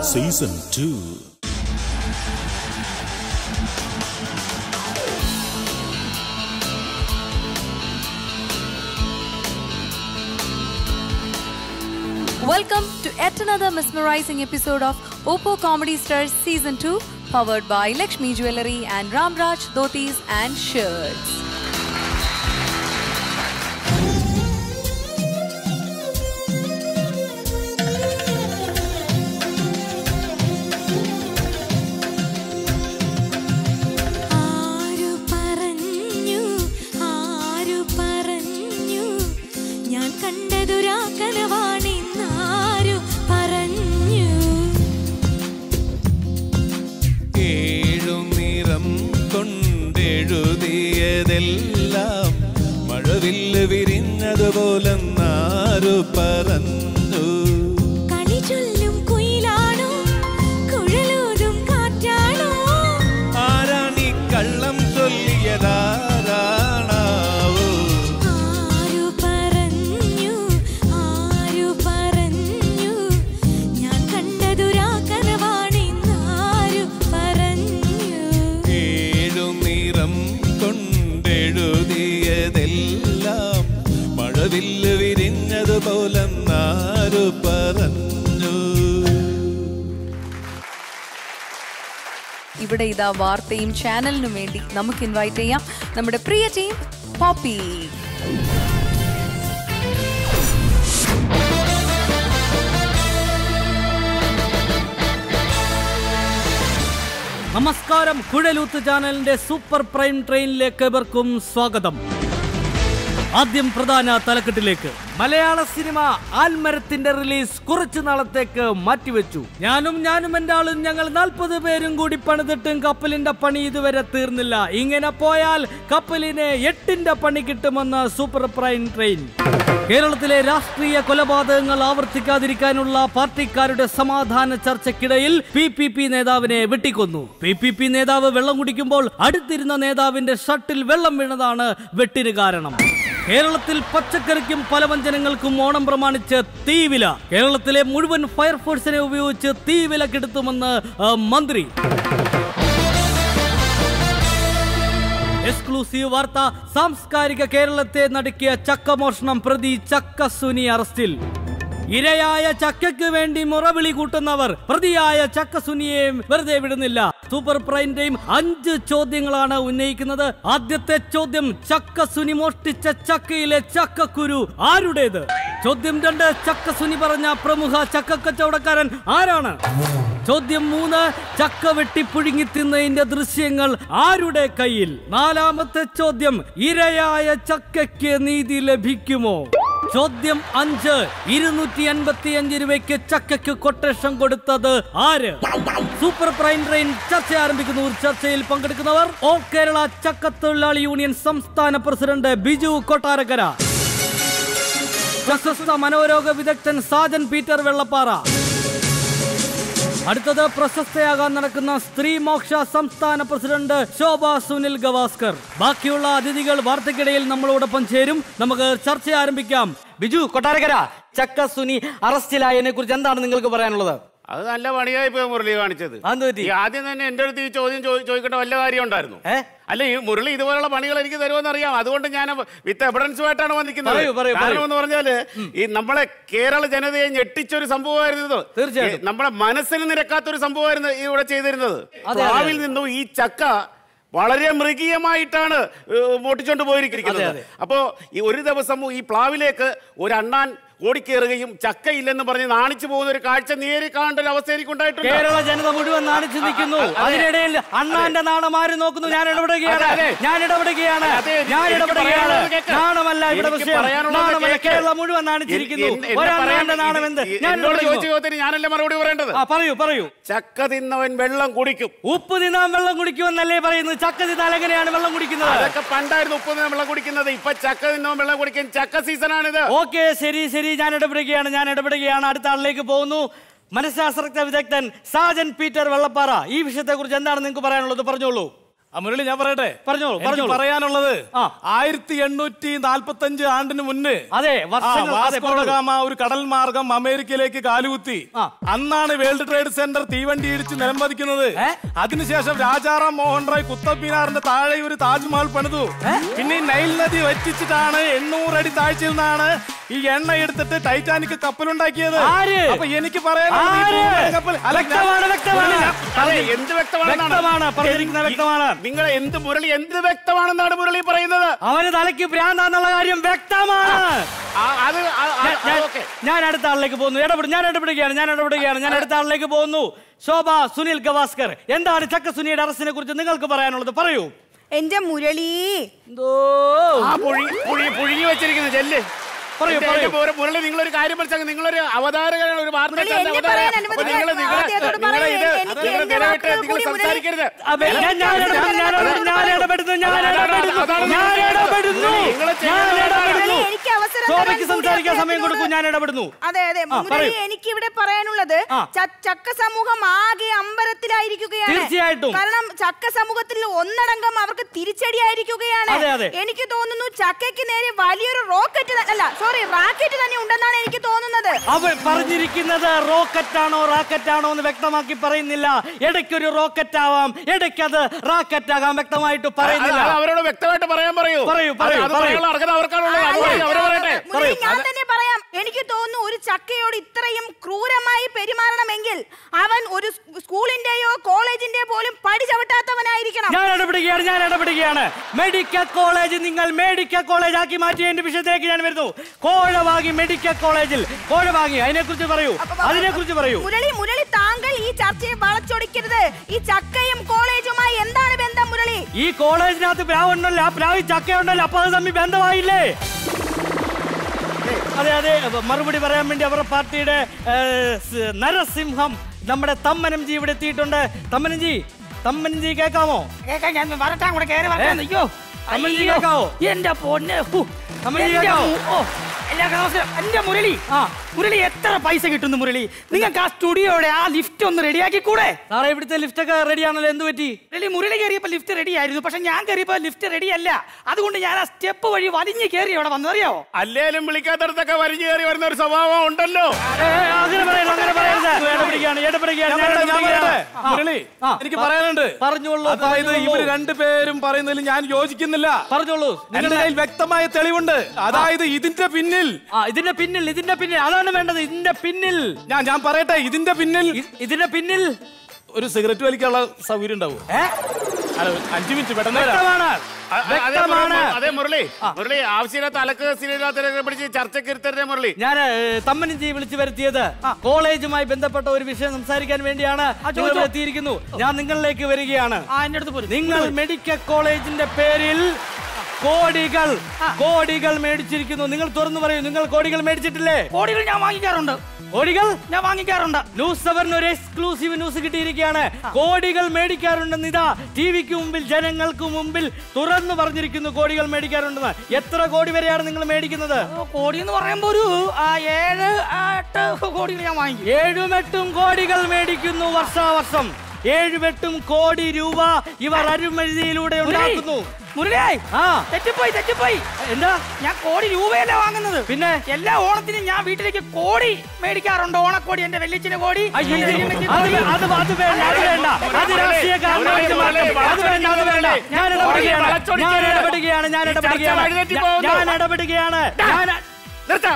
Season two Welcome to yet another mesmerizing episode of Oppo Comedy Stars Season 2, powered by Lakshmi Jewelry and Ramraj Dhotis and Shirts. ആരു പറഞ്ഞു ആരു പറഞ്ഞു ഞാൻ കണ്ടതൊരാ കനവാണെന്നാരു പറഞ്ഞു ഏഴു നിറം കൊണ്ടെഴുതിയതെല്ലാം മഴവില്ല് വിരിഞ്ഞതുപോലെന്നാരു പറഞ്ഞു കളി ചൊല്ലും കുയിലാണോ കുഴലൂതും കാറ്റാണോ ആരാണി കള്ളം ചൊല്ലിയതാരാണാവോ ആരു പറഞ്ഞു ആരു പറഞ്ഞു ഞാൻ കണ്ടതൊരാ കനവാണെന്നാരു പറഞ്ഞു ഏഴു നിറം കൊണ്ടെഴുതിയതെല്ലാം മഴവില്ല് വിരിഞ്ഞതുപോലെന്നാരു പറഞ്ഞു ഇവിടെ ഇതാ വാർത്തയും ചാനലിനും വേണ്ടി നമുക്ക് ഇൻവൈറ്റ് ചെയ്യാം നമ്മുടെ പ്രിയ ടീം പോപ്പി നമസ്കാരം കുഴലൂത്ത് ചാനലിന്റെ സൂപ്പർ പ്രൈം ട്രെയിനിലേക്ക് എവർക്കും സ്വാഗതം ആദ്യം പ്രധാന തലക്കെട്ടിലേക്ക് മലയാള സിനിമ ആൽമരത്തിന്റെ റിലീസ് കുറച്ചു നാളത്തേക്ക് മാറ്റിവെച്ചു ഞാനും ഞാനും എന്റെ ആളും ഞങ്ങൾ നാൽപ്പത് പേരും കൂടി പണിതിട്ടും കപ്പലിന്റെ പണി ഇതുവരെ തീർന്നില്ല ഇങ്ങനെ പോയാൽ കപ്പലിന് എട്ടിന്റെ പണി കിട്ടുമെന്ന് സൂപ്പർ പ്രൈം ട്രെയിൻ കേരളത്തിലെ രാഷ്ട്രീയ കൊലപാതകങ്ങൾ ആവർത്തിക്കാതിരിക്കാനുള്ള പാർട്ടിക്കാരുടെ സമാധാന ചർച്ചയ്ക്കിടയിൽ പി പി പി നേതാവിനെ വെട്ടിക്കൊന്നു പി പി പി നേതാവ് വെള്ളം കുടിക്കുമ്പോൾ അടുത്തിരുന്ന നേതാവിന്റെ ഷർട്ടിൽ വെള്ളം വീണതാണ് വെട്ടിന് കാരണം കേരളത്തിൽ പച്ചക്കറിക്കും പലവ്യഞ്ജനങ്ങൾക്കും ഓണം പ്രമാണിച്ച് തീവില കേരളത്തിലെ മുഴുവൻ ഫയർഫോഴ്സിനെ ഉപയോഗിച്ച് തീവില കെടുത്തുമെന്ന് ആ, മന്ത്രി എക്സ്ക്ലൂസീവ് വാർത്ത സാംസ്കാരിക കേരളത്തെ നടുക്കിയ ചക്കമോഷണം പ്രതി ചക്ക സുനി അറസ്റ്റിൽ ഇരയായ ചക്കയ്ക്ക് വേണ്ടി മുറവിളി കൂട്ടുന്നവർ പ്രതിയായ ചക്ക സുനിയെ വെറുതെ വിടുന്നില്ല സൂപ്പർ പ്രൈം ടൈം അഞ്ച് ചോദ്യങ്ങളാണ് ഉന്നയിക്കുന്നത് ആദ്യത്തെ ചോദ്യം ചക്ക സുനി മോഷ്ടിച്ച ചക്കയിലെ ചക്കക്കുരു ആരുടേത് ചോദ്യം രണ്ട് ചക്ക സുനി പറഞ്ഞ പ്രമുഖ ചക്ക കച്ചവടക്കാരൻ ആരാണ് ചോദ്യം മൂന്ന് ചക്ക വെട്ടി പുഴുങ്ങി തിന്നതിന്റെ ദൃശ്യങ്ങൾ ആരുടെ കയ്യിൽ നാലാമത്തെ ചോദ്യം ഇരയായ ചക്കയ്ക്ക് നീതി ലഭിക്കുമോ ചോദ്യം അഞ്ച് ഇരുന്നൂറ്റി അൻപത്തി അഞ്ച് രൂപയ്ക്ക് ചക്കയ്ക്ക് കൊട്ടേഷൻ കൊടുത്തത് ആര് സൂപ്പർ പ്രൈം ട്രെയിൻ ചർച്ച ആരംഭിക്കുന്നു ചർച്ചയിൽ പങ്കെടുക്കുന്നവർ ഓൾ കേരള ചക്കത്തൊഴിലാളി യൂണിയൻ സംസ്ഥാന പ്രസിഡന്റ് ബിജു കൊട്ടാരക്കര പ്രശസ്ത മനോരോഗ വിദഗ്ധൻ സാജൻ പീറ്റർ വെള്ളപ്പാറ അടുത്തത് പ്രശസ്തയാകാൻ നടക്കുന്ന സ്ത്രീ മോക്ഷ സംസ്ഥാന പ്രസിഡന്റ് ശോഭ സുനിൽ ഗവാസ്കർ ബാക്കിയുള്ള അതിഥികൾ വാർത്തക്കിടയിൽ നമ്മളോടൊപ്പം ചേരും നമുക്ക് ചർച്ച ആരംഭിക്കാം ബിജു കൊട്ടാരക്കര ചക്ക സുനി അറസ്റ്റിലായതിനെ കുറിച്ച് എന്താണ് നിങ്ങൾക്ക് പറയാനുള്ളത് അത് നല്ല പണിയായി പോയി മുരളി കാണിച്ചത് അതെന്ത് പറ്റി? ഈ ആദ്യം തന്നെ എന്റെ അടുത്ത് ഈ ചോദ്യം ചോ- ചോദിക്കേണ്ട വല്ല കാര്യം ഉണ്ടായിരുന്നു ഏ? അല്ല ഈ മുരളി ഇതുപോലുള്ള പണികൾ എനിക്ക് തരുമെന്ന് അറിയാം അതുകൊണ്ട് ഞാൻ വിത്ത് എവിഡൻസുമായിട്ടാണ് വന്നിരിക്കുന്നത് പറയൂ, പറയൂ, കാരണം പറയൂ. എന്ന് പറഞ്ഞാല് ഈ നമ്മളെ കേരള ജനതയെ ഞെട്ടിച്ചൊരു സംഭവമായിരുന്നു ഇത് തീർച്ചയായിട്ടും. ഈ നമ്മളെ മനസ്സിന് നിരക്കാത്തൊരു സംഭവമായിരുന്നു ഈ ഇവിടെ ചെയ്തിരുന്നത് അതെ, പ്ലാവിൽ നിന്നും ഈ ചക്ക വളരെ മൃഗീയമായിട്ടാണ് ഏഹ്, മോട്ടിച്ചോണ്ട് പോയിരിക്കുന്നത് അതെ, അതെ. അപ്പോ ഈ ഒരു ദിവസം ഈ പ്ലാവിലേക്ക് ഒരു അണ്ണാൻ ഓടിക്കേറുകയും ചക്കയില്ലെന്ന് പറഞ്ഞ് നാണിച്ചു പോകുന്ന ഒരു കാഴ്ച നേരി കാണേണ്ട ഒരു അവസ്ഥ എനിക്ക് ഉണ്ടായിട്ടുണ്ട് കേരള ജനത മുഴുവൻ നാണിച്ചു നിൽക്കുന്നു അതെ. അതിനിടയിൽ അണ്ണാന്റെ നാണം ആര് നോക്കുന്നു ഞാൻ ഇടപെടുകയാണ് അതെ, അതെ. ഞാൻ ഇടപെടുകയാണ് അതെ, എനിക്ക് ഞാൻ ഇടപെടുകയാണ് പറയാനുള്ളത് കേൾക്ക്. നാണമല്ല ഇവിടെ എനിക്ക് വിഷയം പറയാനുള്ളത് നാണമല്ല കേൾക്ക്. കേരളം മുഴുവൻ നാണിച്ചിരിക്കുന്നു എൻ- എന്നെ ഒരണ്ണാന്റെ പറയാൻ- നാണം എന്ത് ഈ- ഞാൻ എന്നോട് ചോദിച്ച ഇടപെടുന്നു. ചോദ്യത്തിന് ഞാനല്ലേ മറുപടി പറയേണ്ടത് ആ പറയൂ പറയൂ ചക്ക തിന്നവൻ വെള്ളം കുടിക്കും ഉപ്പ് തിന്നാൻ വെള്ളം കുടിക്കുമെന്നല്ലേ പറയുന്നത് ചക്ക തിന്നാൽ എങ്ങനെയാണ് വെള്ളം കുടിക്കുന്നത് അതൊക്കെ പണ്ടായിരുന്നു ഉപ്പ് തിന്നാൻ വെള്ളം കുടിക്കുന്നത് ഇപ്പൊ ചക്ക തിന്നവൻ വെള്ളം കുടിക്കും ചക്ക സീസണാണിത് ഓക്കെ ശരി ശരി ഞാൻ ഇടപെടുകയാണ് ഞാൻ ഇടപെടുകയാണ് അടുത്ത ആളിലേക്ക് പോകുന്നു മനഃശാസ്ത്രജ്ഞ വിദഗ്ധൻ സാജൻ പീറ്റർ വെള്ളപ്പാറ ഈ വിഷയത്തെ കുറിച്ച് എന്താണ് നിങ്ങൾക്ക് പറയാനുള്ളത് പറഞ്ഞോളൂ ആ, മുരളി ഞാൻ പറയട്ടെ പറഞ്ഞോളൂ, എനിക്ക് പറഞ്ഞോളൂ. പറയാനുള്ളത് ആ. ആയിരത്തി എണ്ണൂറ്റി നാൽപ്പത്തി അഞ്ച് ആണ്ടിന് മുന്നേ അതെ, വർഷങ്ങൾ- ആ, അതെ, വാസ്കോ ഡ ഗാമ ഒരു കടൽ മാർഗം അമേരിക്കയിലേക്ക് കാലുകുത്തി ആ. അന്നാണ് വേൾഡ് ട്രേഡ് സെന്റർ തീവണ്ടി ഇടിച്ച് നിലം പതിക്കുന്നത് അതിനുശേഷം രാജാറാം മോഹൻ റോയ് കുത്തബ് മിനാറിന്റെ താഴെ ഒരു താജ്മഹൽ പണിതു പിന്നെ ഈ നൈൽ നദി വറ്റിച്ചിട്ടാണ് എണ്ണൂറ് അടി താഴ്ചയിൽ നിന്നാണ് ഈ എണ്ണ എടുത്തിട്ട് ടൈറ്റാനിക് കപ്പലുണ്ടാക്കിയത് ആര്? അപ്പൊ എനിക്ക് പറയാനുള്ളത് ഈ ആര്? ഭൂമിയിലെ കപ്പൽ അല്ല, ഞാൻ- വ്യക്തമാണ്, വ്യക്തമാണ്. അതെ എന്ത് വ്യക്തമാണെന്നാണ് വ്യക്തമാണ് പറഞ്ഞിരിക്കുന്ന വ്യക്തമാണ് നിങ്ങൾ എന്ത് മുരളി എന്ത് വ്യക്തമാണെന്നാണ് മുരളി പറയുന്നത് അവന് തലയ്ക്ക് ഭ്രാന്താന്നുള്ള കാര്യം വ്യക്തമാണ് ആ, അത് ആ, ആ, ഞാൻ- ആ, ഞാൻ- ഓക്കേ. ഞാൻ അടുത്ത ആളിലേക്ക് പോകുന്നു ഇടപെടും ഞാൻ ഇടപെടുകയാണ് ഞാൻ ഇടപെടുകയാണ് ഞാൻ അടുത്ത ആളിലേക്ക് പോകുന്നു ശോഭ സുനിൽ ഗവാസ്കർ എന്താണ് ചക്ക സുനിയുടെ അറസ്റ്റിനെ കുറിച്ച് നിങ്ങൾക്ക് പറയാനുള്ളത് പറയൂ എന്റെ മുരളി എന്തോ ആ പുഴി പുഴി പുഴുങ്ങി വെച്ചിരിക്കുന്ന ചെല്ല് പറയൂ, എന്റെ- പറയൂ. എന്റെ മുര- മുരളി നിങ്ങളൊരു കാര്യം മനസ്സിലാക്കി നിങ്ങളൊരു അവതാരകനാണ് ഒരു വാർത്ത മുരളി, ചാനൽ എന്നെ പറയാൻ അവതാരകൻ. അനുവദിക്കുക. അപ്പോൾ നിങ്ങള് നിങ്ങള് ആദ്യത്തോട് നിങ്ങള് പറയൂ, ഇത് എനിക്ക് നിങ്ങള് എന്റെ നിലവിട്ട് വാക്കുകൾ നിങ്ങൾ കൂടി മുരളി- സംസാരിക്കരുത് അബേ, ഞാൻ ഞാൻ ഇടപെടുന്നു ഞാൻ ഇടപെടുന്നു ഞാൻ ഇടപെടുന്നു ഞാൻ ഇടപെടുന്നു ഞാൻ ഇടപെടുന്നു നിങ്ങള് ഞാൻ ചെയ്യുന്നത് ഇടപെടുന്നു മുരളി, എനിക്ക് അവസരം ശോഭയ്ക്ക് തരാൻ കൂടി സംസാരിക്കാൻ സമയം അദ്ദേഹത്തിനോട് കൊടുക്കും ഞാൻ ഇടപെടുന്നു അതെ അതെ ആ, മുരളി പറയൂ. എനിക്ക് ഇവിടെ പറയാനുള്ളത് ആ. ച- ചക്ക സമൂഹം ആകെ അമ്പരത്തിലായിരിക്കുകയാണ് തീർച്ചയായിട്ടും. കാരണം ചക്ക സമൂഹത്തിൽ ഒന്നടങ്കം അവർക്ക് തിരിച്ചടിയായിരിക്കുകയാണ് അതെ, അതെ. എനിക്ക് തോന്നുന്നു ചക്കയ്ക്ക് നേരെ വലിയൊരു റോക്കറ്റ് ത- അല്ല സോറി റാക്കറ്റ് തന്നെ ഉണ്ടെന്നാണ് എനിക്ക് തോന്നുന്നത് അവൾ പറഞ്ഞിരിക്കുന്നത് റോക്കറ്റ് ആണോ റാക്കറ്റ് ആണോ എന്ന് വ്യക്തമാക്കി പറയുന്നില്ല ഇടയ്ക്കൊരു റോക്കറ്റ് ആവാം ഇടയ്ക്ക് അത് റാക്കറ്റ് ആകാം വ്യക്തമായിട്ട് പറയുന്നില്ല അത് അവരോട് വ്യക്തമായിട്ട് പറയാൻ പറയൂ പറയൂ, പറയൂ, അത് പറയൂ. പറയാനുള്ള അർഹത അവർക്കാണുള്ളത് അത് പറയൂ, അവര് പറയട്ടെ മുരളി, ഞാൻ തന്നെ പറയാം എനിക്ക് തോന്നുന്നു ഒരു ചക്കയോട് ഇത്രയും ക്രൂരമായി പെരുമാറണമെങ്കിൽ അവൻ ഒരു സ് സ്കൂളിന്റെയോ കോളേജിന്റെയോ പോലും പടി ചവിട്ടാത്തവനായിരിക്കണം ഞാൻ ഇടപെടുകയാണ് ഞാൻ ഇടപെടുകയാണ് മെഡിക്കൽ കോളേജ് നിങ്ങൾ മെഡിക്കൽ കോളേജ് ആക്കി മാറ്റിയ എന്റെ വിഷയത്തിലേക്ക് ഞാൻ വരുന്നു കോഴവാങ്ങി മെഡിക്കൽ കോളേജിൽ കോഴവാങ്ങി അതിനെ കുറിച്ച് പറയൂ അതിനെ കുറിച്ച് പറയൂ മുരളി മുരളി താങ്കൾ ഈ ചർച്ചയെ വളച്ചൊടിക്കരുത് ഈ ചക്കയും കോളേജുമായി എന്താണ് ബന്ധം മുരളി ഈ കോളേജിനകത്ത് പ്രാവുണ്ടല്ലോ ആ പ്രാവി ചക്കയുണ്ടല്ലോ അപ്പൊ അത് തമ്മിൽ ബന്ധമായില്ലേ അതെ അതെ മറുപടി പറയാൻ വേണ്ടി അവരുടെ പാർട്ടിയുടെ ഏ, സ്- നരസിംഹം നമ്മുടെ തമ്മനംജി ഇവിടെ എത്തിയിട്ടുണ്ട് തമ്മനംജി തമ്മനംജി കേൾക്കാമോ കേക്കാം ഞാൻ വരട്ടെ അങ്ങോട്ട് കയറി വരട്ടെ ഏ? അയ്യോ കമ്മലിജി അയ്യോ. കേക്കാവോ? എന്റെ പൊന്നെ ഹു. കമ്മലിജി എന്റെ കേക്കാവോ? മു- ഓ, എല്ലാവർക്കും നമസ്കാരം. എന്റെ മുരളി ആ. മുരളി എത്ര പൈസ കിട്ടുന്നു മുരളി നിങ്ങൾക്ക് ആ സ്റ്റുഡിയോയുടെ ആ ലിഫ്റ്റ് ഒന്ന് റെഡിയാക്കി കൂടെ സാറേ ഇവിടുത്തെ ലിഫ്റ്റ് ഒക്കെ റെഡി ആണല്ലോ എന്ത് പറ്റി മുരളി മുരളി കയറിയപ്പോ ലിഫ്റ്റ് റെഡി ആയിരുന്നു പക്ഷെ ഞാൻ കയറിയപ്പോ ലിഫ്റ്റ് റെഡി അല്ല അതുകൊണ്ട് ഞാൻ ആ സ്റ്റെപ്പ് വഴി വലിഞ്ഞ് കയറി അവിടെ വന്നറിയാവോ അല്ലേലും വിളിക്കാത്തടത്തൊക്കെ വരിഞ്ഞു കയറി വരുന്ന ഒരു സ്വഭാവം ഉണ്ടല്ലോ ഏ, ഏ, അങ്ങനെ പറയരുത് അങ്ങനെ പറയരുത് ഇടപെടുകയാണ് ഇടപെടുകയാണ് ഞാൻ ഞാൻ പറയട്ടെ, ഞാൻ ഇടപെടുകയാണ്. പറയട്ടെ. ആ, മുരളി ആ, എനിക്ക് പ- പറയാനുണ്ട് പറഞ്ഞോളൂ അതായത് പറഞ്ഞോളൂ. ഇവര് രണ്ടുപേരും പറയുന്നതിൽ ഞാൻ യോജിക്കുന്നില്ല പറഞ്ഞോളൂ എന്റെ നിങ്ങളുടെ കയ്യിൽ വ്യക്തമായ തെളിവുണ്ട് അതായത് ഇതിന്റെ പിന്നിൽ ആ ഇതിന്റെ പിന്നിൽ ഇതിന്റെ പിന്നിൽ അതാണ് വേണ്ടത് ഇതിന്റെ പിന്നിൽ ഞാൻ ഞാൻ പറയട്ടെ ഇതിന്റെ പിന്നിൽ ഇ- ഇതിന്റെ പിന്നിൽ ഒരു സിഗരറ്റ് വലിക്കാനുള്ള സൗകര്യം ഉണ്ടാവും ഏ? അഞ്ചു മിനിറ്റ് പെട്ടെന്ന് വരാം. വ്യക്തമാണ് അ- അ- അതേ വ്യക്തമാണ് മുരളി- അതേ മുരളി മുരളി ആവശ്യമില്ലാത്ത അലക്ക് സ്ഥിരമില്ലാത്ത പിടിച്ച് ചർച്ചയ്ക്ക് ഇരുത്തരുതേ മുരളി ഞാൻ തമ്മനഞ്ചി വിളിച്ചു വരുത്തിയത് കോളേജുമായി ബന്ധപ്പെട്ട ഒരു വിഷയം സംസാരിക്കാൻ വേണ്ടിയാണ് നിങ്ങൾ ഇവിടെ എത്തിയിരിക്കുന്നു ഞാൻ നിങ്ങളിലേക്ക് വരികയാണ് ആ എന്റെ അടുത്ത് പോരും നിങ്ങൾ മെഡിക്കൽ കോളേജിന്റെ പേരിൽ കോടികൾ കോടികൾ മേടിച്ചിരിക്കുന്നു നിങ്ങൾ തുറന്നു പറയൂ നിങ്ങൾ കോടികൾ മേടിച്ചിട്ടില്ലേ കോടികൾ ഞാൻ വാങ്ങിക്കാറുണ്ട് കോടികൾ ഞാൻ വാങ്ങിക്കാറുണ്ട് ന്യൂസ് അവറിന് ഒരു എക്സ്ക്ലൂസീവ് ന്യൂസ് കിട്ടിയിരിക്കുകയാണ് കോടികൾ മേടിക്കാറുണ്ടെന്ന് ഇതാ ടി വിക്ക് മുമ്പിൽ ജനങ്ങൾക്ക് മുമ്പിൽ തുറന്നു പറഞ്ഞിരിക്കുന്നു കോടികൾ മേടിക്കാറുണ്ടെന്ന് എത്ര കോടി വരെയാണ് നിങ്ങൾ മേടിക്കുന്നത് കോടി എന്ന് പറയുമ്പോ ഒരു ആ, ഏഴ് ആ, എട്ട് കോടികൾ ഞാൻ വാങ്ങിക്കും ഏഴും എട്ടും കോടികൾ മേടിക്കുന്നു വർഷാവർഷം ഏഴും എട്ടും കോടി രൂപ ഇവർ അരുമഴിയിലൂടെ ഉണ്ടാക്കുന്നു മുരളി ആ തെറ്റിപ്പോയി തെറ്റിപ്പോയി എന്താ ഞാൻ കോടി രൂപയല്ല വാങ്ങുന്നത് പിന്നെ എല്ലാ ഓണത്തിനും ഞാൻ വീട്ടിലേക്ക് കോടി മേടിക്കാറുണ്ട് ഓണക്കോടി എന്റെ വെല്ലിച്ചിന്റെ കോടി അയ്യോ, എന്റെ അയ്യോ, അമ്മയ്ക്ക് അത് കോടി. വേ- അത് അത് വേണ്ട അത് വേണ്ട അത് രാഷ്ട്രീയ കാരണമായിട്ട് മാത്രം. അത് വേണ്ട അത് വേണ്ട ഞാൻ ഇടപെടുകയാണ് ഞാൻ ഇടപെടുകയാണ് ഞാൻ ഇടപെടുകയാണ് വഴിതെറ്റി ഞാൻ- പോകുന്നു. ഞാൻ ഇടപെടുകയാണ് ഞാൻ നിർത്ത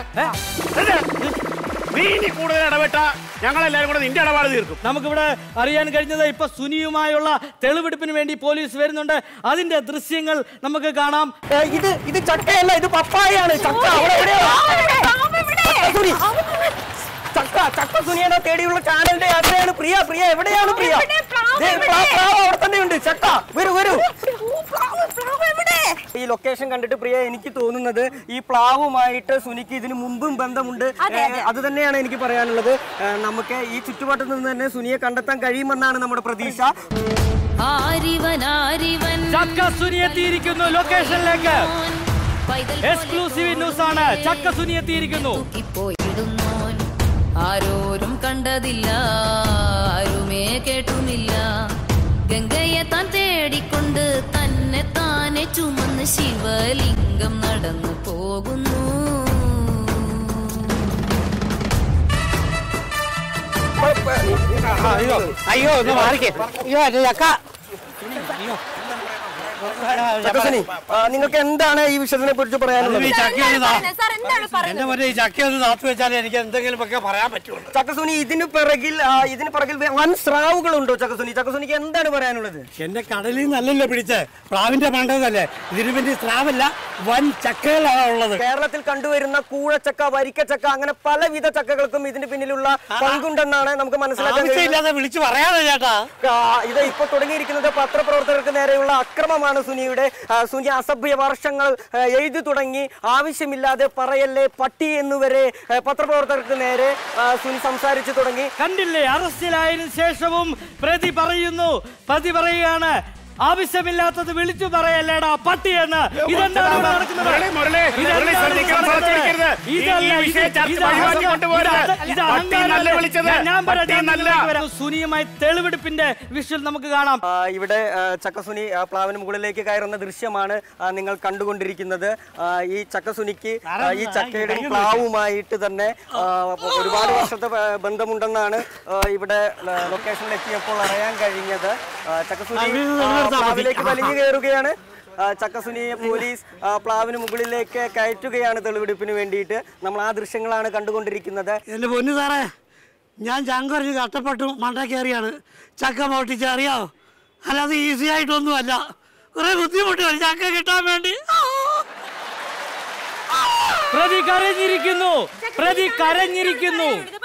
നീ ഇനി കൂടുതൽ ഇടപെട്ട ഞങ്ങളെല്ലാരും കൂടെ നിന്റെ ഇടപാട് തീർക്കും നമുക്കിവിടെ അറിയാൻ കഴിഞ്ഞത് ഇപ്പൊ സുനിയുമായുള്ള തെളിവെടുപ്പിന് വേണ്ടി പോലീസ് വരുന്നുണ്ട് അതിന്റെ ദൃശ്യങ്ങൾ നമുക്ക് കാണാം ഇത് ഇത് ചക്കയല്ല ഇത് പപ്പായാണ് ചക്ക അവിടെ എവിടെയാ? ചക്ക സുനി. ചക്ക ചക്ക സുനിയനെ തേടിയുള്ള ചാനലിന്റെ യാത്രയാണ് പ്രിയ പ്രിയ എവിടെയാണ് പ്രിയ എവിടെ? പ്ലാവ് ദേ, എവിടെ? പ്ലാ- പ്ലാവ് അവിടെ തന്നെ ഉണ്ട് ചക്ക വരൂ വരൂ പ്ലാവ്, പ്ലാവ് എവിടെ? ഈ ലൊക്കേഷൻ കണ്ടിട്ട് പ്രിയ എനിക്ക് തോന്നുന്നത് ഈ പ്ലാവുമായിട്ട് സുനിക്ക് ഇതിനു മുമ്പും ബന്ധമുണ്ട് അതെ, അതെ. ഏ, അത് തന്നെയാണ് എനിക്ക് പറയാനുള്ളത് ഏ, നമുക്ക് ഈ ചുറ്റുപാട്ടിൽ നിന്ന് തന്നെ സുനിയെ കണ്ടെത്താൻ കഴിയുമെന്നാണ് നമ്മുടെ പ്രതീക്ഷ ആരിവൻ ആരിവൻ ചക്ക സുനി എത്തിയിരിക്കുന്നു ലൊക്കേഷനിലേക്ക് പൈതൽ എക്സ്ക്ലൂസീവ് ന്യൂസ് ആണ് ചക്ക സുനി എത്തിയിരിക്കുന്നു തൂക്കിപ്പോയിടുന്നോൻ ആരോരും കണ്ടതില്ല ആരുമേ കേട്ടുമില്ല ഗംഗയെ താൻ തേടിക്കൊണ്ട് ശിവലിംഗം നടന്നു പോകുന്നു അയ്യോ അയ്യോ ഒന്ന് മാറിക്കേ അയ്യോ എന്റെ ചക്ക ചക്കസുനി ആ, നിങ്ങൾക്ക് എന്താണ് ഈ വിഷയത്തിനെ കുറിച്ച് പറയാനുള്ളത് ഈ ചക്ക ഒന്ന് താ- സാർ എന്താണ് എന്റെ പറയുന്നത് മറ്റേ ഈ ചക്ക ഒന്ന് താത്തു വെച്ചാൽ എനിക്ക് എന്തെങ്കിലും ഒക്കെ പറയാൻ പറ്റുള്ളൂ ചക്കസുനി ഇതിന് പിറകിൽ ആ, ഇതിന് പിറകിൽ വൻ സ്രാവുകളുണ്ടോ ചക്കസുനി ചക്കസുനിക്ക് എന്താണ് പറയാനുള്ളത് എന്റെ കടലിൽ നല്ലല്ലോ പിടിച്ച് പ്ലാവിന്റെ മണ്ടതല്ലേ ഇതിന് വേണ്ടി സ്രാവല്ല വൻ ചക്കകളാണ് ഉള്ളത് കേരളത്തിൽ കണ്ടുവരുന്ന കൂഴച്ചക്ക വരിക്കച്ചക്ക അങ്ങനെ പലവിധ ചക്കകൾക്കും ഇതിന് പിന്നിലുള്ള പങ്കുണ്ടെന്നാണ് നമുക്ക് മനസ്സിലാക്കാൻ കഴിയുന്നത് ആവശ്യമില്ലാതെ വിളിച്ചു പറയാതെ ചേട്ടാ ആ, ഇത് ഇപ്പൊ തുടങ്ങിയിരിക്കുന്നത് പത്രപ്രവർത്തകർക്ക് നേരെയുള്ള അക്രമമാണ് സുനിയുടെ ആ, സുനി അസഭ്യ വർഷങ്ങൾ ആ, എഴുതി തുടങ്ങി ആവശ്യമില്ലാതെ പറയല്ലേ പട്ടി എന്നുവരെ ആ, പത്രപ്രവർത്തകർക്ക് നേരെ ആ, സുനി സംസാരിച്ചു തുടങ്ങി കണ്ടില്ലേ അറസ്റ്റിലായതിനു ശേഷവും പ്രതി പറയുന്നു പ്രതി പറയുകയാണ് ആവശ്യമില്ലാത്തത് വിളിച്ചു പറയല്ലേടാ പട്ടി എന്ന് ഇതെന്താണ് ഇവിടെ നടക്കുന്നത്? മുരളി, മുരളി, ഇതെന്താണ് മുരളി ശ്രദ്ധിക്കണം, നടക്കുന്നത്? ശ്രദ്ധിക്കരുത്. ഈ- ഇതല്ല, ഈ വിഷയം ഇത് ചർച്ച ഇത് വഴിമാറ്റി അഹങ്കാരം. കൊണ്ടുപോകരുത്. ഇത് ഇത് പട്ടി അഹങ്കാരമല്ല. നല്ല വിളിച്ചത്. ഞാൻ- ഞാൻ പട്ടി പറയട്ടെ, നല്ല. ഇതിലേക്ക് വരാം. സുനിയുമായി തെളിവെടുപ്പിന്റെ വിഷ്വൽ നമുക്ക് കാണാം ആ, ഇവിടെ ആ, ചക്കസുനി ആ, പ്ലാവിന് മുകളിലേക്ക് കയറുന്ന ദൃശ്യമാണ് ആ, നിങ്ങൾ കണ്ടുകൊണ്ടിരിക്കുന്നത് ആ, ഈ ചക്കസുനിക്ക് ആ, ഈ ചക്കയുടെ പ്ലാവുമായിട്ട് തന്നെ ആ, ഒരുപാട് വർഷത്തെ ആ, ബന്ധമുണ്ടെന്നാണ് ആ, ഇവിടെ ആ, ലൊക്കേഷനിൽ എത്തിയപ്പോൾ അറിയാൻ കഴിഞ്ഞത് ആ, ചക്കസുനി ആ, പ്ലാവിലേക്ക് വലിഞ്ഞു കയറുകയാണ് ആ, ചക്കസുനിയെ പോലീസ് ആ, പ്ലാവിന് മുകളിലേക്ക് കയറ്റുകയാണ് തെളിവെടുപ്പിന് വേണ്ടിയിട്ട് നമ്മൾ ആ ദൃശ്യങ്ങളാണ് കണ്ടുകൊണ്ടിരിക്കുന്നത് എന്റെ പൊന്നു സാറേ ഞാൻ ചങ്കൊറിഞ്ഞ് കഷ്ടപ്പെട്ടു മണ്ട കയറിയാണ് ചക്ക മോട്ടിച്ച് അറിയാവോ അല്ലാതെ ഈസി ആയിട്ടൊന്നുമല്ല കുറെ ബുദ്ധിമുട്ട് ചക്ക കിട്ടാൻ വേണ്ടി പ്രതി കരഞ്ഞിരിക്കുന്നു പ്രതി കരഞ്ഞിരിക്കുന്നു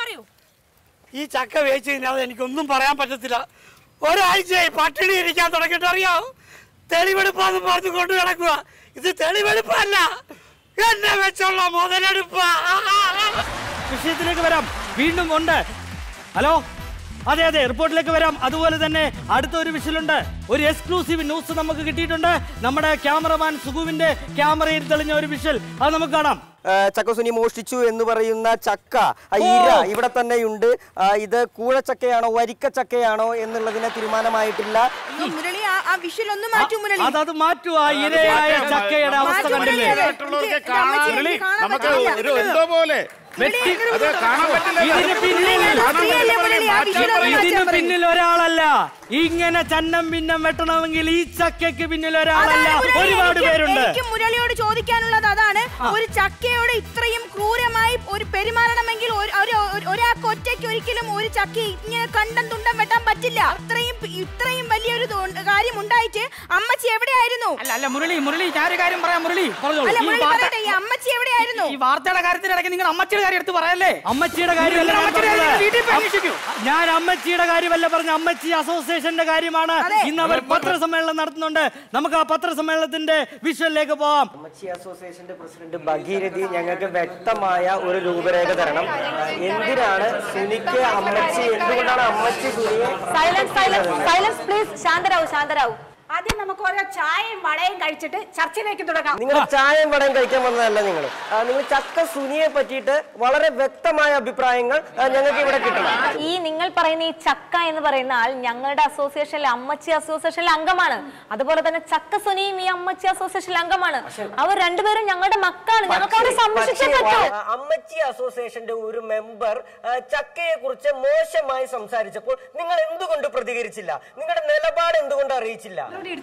ഈ ചക്ക വേച്ച് കഴിഞ്ഞാൽ എനിക്കൊന്നും പറയാൻ പറ്റത്തില്ല ഒരാഴ്ചയായി പട്ടിണി ഇരിക്കാൻ തുടങ്ങിയിട്ട് അറിയാവോ തെളിവെടുപ്പാന്ന് പറഞ്ഞു കൊണ്ട് കിടക്കുക ഇത് തെളിവെടുപ്പല്ല എന്നെ വെച്ചുള്ള മുതലെടുപ്പ് വിഷയത്തിലേക്ക് വരാം വീണ്ടും ഉണ്ട് ഹലോ അതെ അതെ റിപ്പോർട്ടിലേക്ക് വരാം അതുപോലെ തന്നെ അടുത്ത ഒരു വിഷലുണ്ട് ഒരു എക്സ്ക്ലൂസീവ് ന്യൂസ് നമുക്ക് കിട്ടിയിട്ടുണ്ട് നമ്മുടെ ക്യാമറമാൻ സുഗുവിന്റെ ക്യാമറയിൽ തെളിഞ്ഞ ഒരു വിഷൽ അത് നമുക്ക് കാണാം ആ, ചക്കസുനി മോഷ്ടിച്ചു എന്ന് പറയുന്ന ചക്ക ആ, ഇര ഇവിടെ തന്നെയുണ്ട് ആ, ഇത് കൂഴച്ചക്കയാണോ വരിക്കച്ചക്കയാണോ എന്നുള്ളതിന് തീരുമാനമായിട്ടില്ല അയ്യോ, മുരളി ആ- ആ വിഷ്വൽ ഒന്ന് മാറ്റൂ മുരളി അതത് മാറ്റുക ഇരയായ ചക്കയുടെ അവസ്ഥ മാറ്റു മുരളി, കണ്ടില്ലേ അതെ. മറ്റുള്ളവർക്ക് ഇത് കാണാൻ അമ്മച്ചി മുരളി, എനിക്ക് കാണാൻ നമുക്ക് പറ്റില്ല. ഒരു എന്തോ പോലെ വെട്ടി അത് കാണാൻ പറ്റില്ല ഇതിന് പിന്നിൽ കാണാൻ സ്ത്രീയല്ലേ മുരളി, ആ മാറ്റാൻ വിഷയം ഒന്ന് പറയൂ. ഇതിന് മാറ്റാൻ പറയൂ. പിന്നിൽ ഒരാളല്ല ഇങ്ങനെ ചന്നം പിന്നം വെട്ടണമെങ്കിൽ ഈ ചക്കയ്ക്ക് പിന്നിൽ ഒരാളല്ല അതാണ് മുരളി, ഒരുപാട് എനിക്ക് പേരുണ്ട് എനിക്ക് മുരളിയോട് ചോദിക്കാനുള്ളത് അതാണ് ഒരു ചക്കയോട് ഇത്രയും ക്രൂരമായി ഒരു പെരുമാറണമെങ്കിൽ ഒരു- ഒരു- ഒരു- ഒരാൾക്ക് ഒറ്റയ്ക്ക് ഒരിക്കലും ഒരു ചക്ക ഇങ്ങനെ കണ്ടം തുണ്ടം വെട്ടാൻ പറ്റില്ല അത്രയും ഇത്രയും വലിയൊരു ദോ- കാര്യം ഉണ്ടായിട്ട് അമ്മച്ചി എവിടെയായിരുന്നു അല്ല അല്ല മുരളി മുരളി ഞാനൊരു കാര്യം പറയാം മുരളി അല്ല ഈ മുരളി വാർത്ത- പറയട്ടെ ഈ അമ്മച്ചി എവിടെയായിരുന്നു ഈ വാർത്തയുടെ കാര്യത്തിനിടയ്ക്ക് നിങ്ങൾ അമ്മച്ചിയുടെ കാര്യം എടുത്ത് പറയല്ലേ അമ്മച്ചിയുടെ കാര്യമല്ല ഞാൻ അമ്മച്ചിയുടെ കാര്യം പറഞ്ഞത്. വീട്ടിൽ പോയി അന്വേഷിക്കൂ. ഞാൻ അമ്മച്ചിയുടെ കാര്യമല്ല പറഞ്ഞ അമ്മച്ചി അസോസിയേഷന്റെ കാര്യമാണ് അതെ. ഇന്ന് അവർ പത്രസമ്മേളനം നടത്തുന്നുണ്ട് നമുക്ക് ആ പത്രസമ്മേളനത്തിന്റെ വിഷ്വലിലേക്ക് പോവാം അമ്മച്ചി അസോസിയേഷന്റെ പ്രസിഡന്റ് ഭഗീരഥി ഞങ്ങൾക്ക് വ്യക്തമായ ഒരു രൂപരേഖ തരണം ആ, എന്തിനാണ് സുനിക്ക് അമ്മച്ചി എന്തുകൊണ്ടാണ് അമ്മച്ചി സുനിയെ സൈലൻസ് സൈലൻസ് സൈലൻസ് പ്ലീസ് ശാന്തരാവു ശാന്തരാവു ആദ്യം നമുക്ക് ഓരോ ചായയും വടയും കഴിച്ചിട്ട് ചർച്ചയിലേക്ക് തുടങ്ങാം നിങ്ങൾ ചായയും വടയും കഴിക്കാൻ വന്നതല്ല നിങ്ങൾ നിങ്ങൾ ചക്ക സുനിയെ പറ്റിയിട്ട് വളരെ വ്യക്തമായ അഭിപ്രായങ്ങൾ ആ, ഞങ്ങൾക്ക് ഇവിടെ കിട്ടണം ഈ നിങ്ങൾ പറയുന്ന ഈ ചക്ക എന്ന് പറയുന്ന ആൾ ഞങ്ങളുടെ അസോസിയേഷനിലെ അമ്മച്ചി അസോസിയേഷനിലെ അംഗമാണ് അതുപോലെ തന്നെ ചക്ക സുനിയും ഈ അമ്മച്ചി അസോസിയേഷനിലെ അംഗമാണ് അവർ രണ്ടുപേരും ഞങ്ങളുടെ മക്കളാണ് ഞങ്ങൾക്ക് അവരെ സംരക്ഷിച്ചേ പക്ഷേ, പറ്റൂ ആ, അമ്മച്ചി അസോസിയേഷന്റെ ഒരു മെമ്പർ ചക്കയെ കുറിച്ച് മോശമായി സംസാരിച്ചപ്പോൾ നിങ്ങൾ എന്തുകൊണ്ട് പ്രതികരിച്ചില്ല നിങ്ങളുടെ നിലപാട് എന്തുകൊണ്ട് അറിയിച്ചില്ല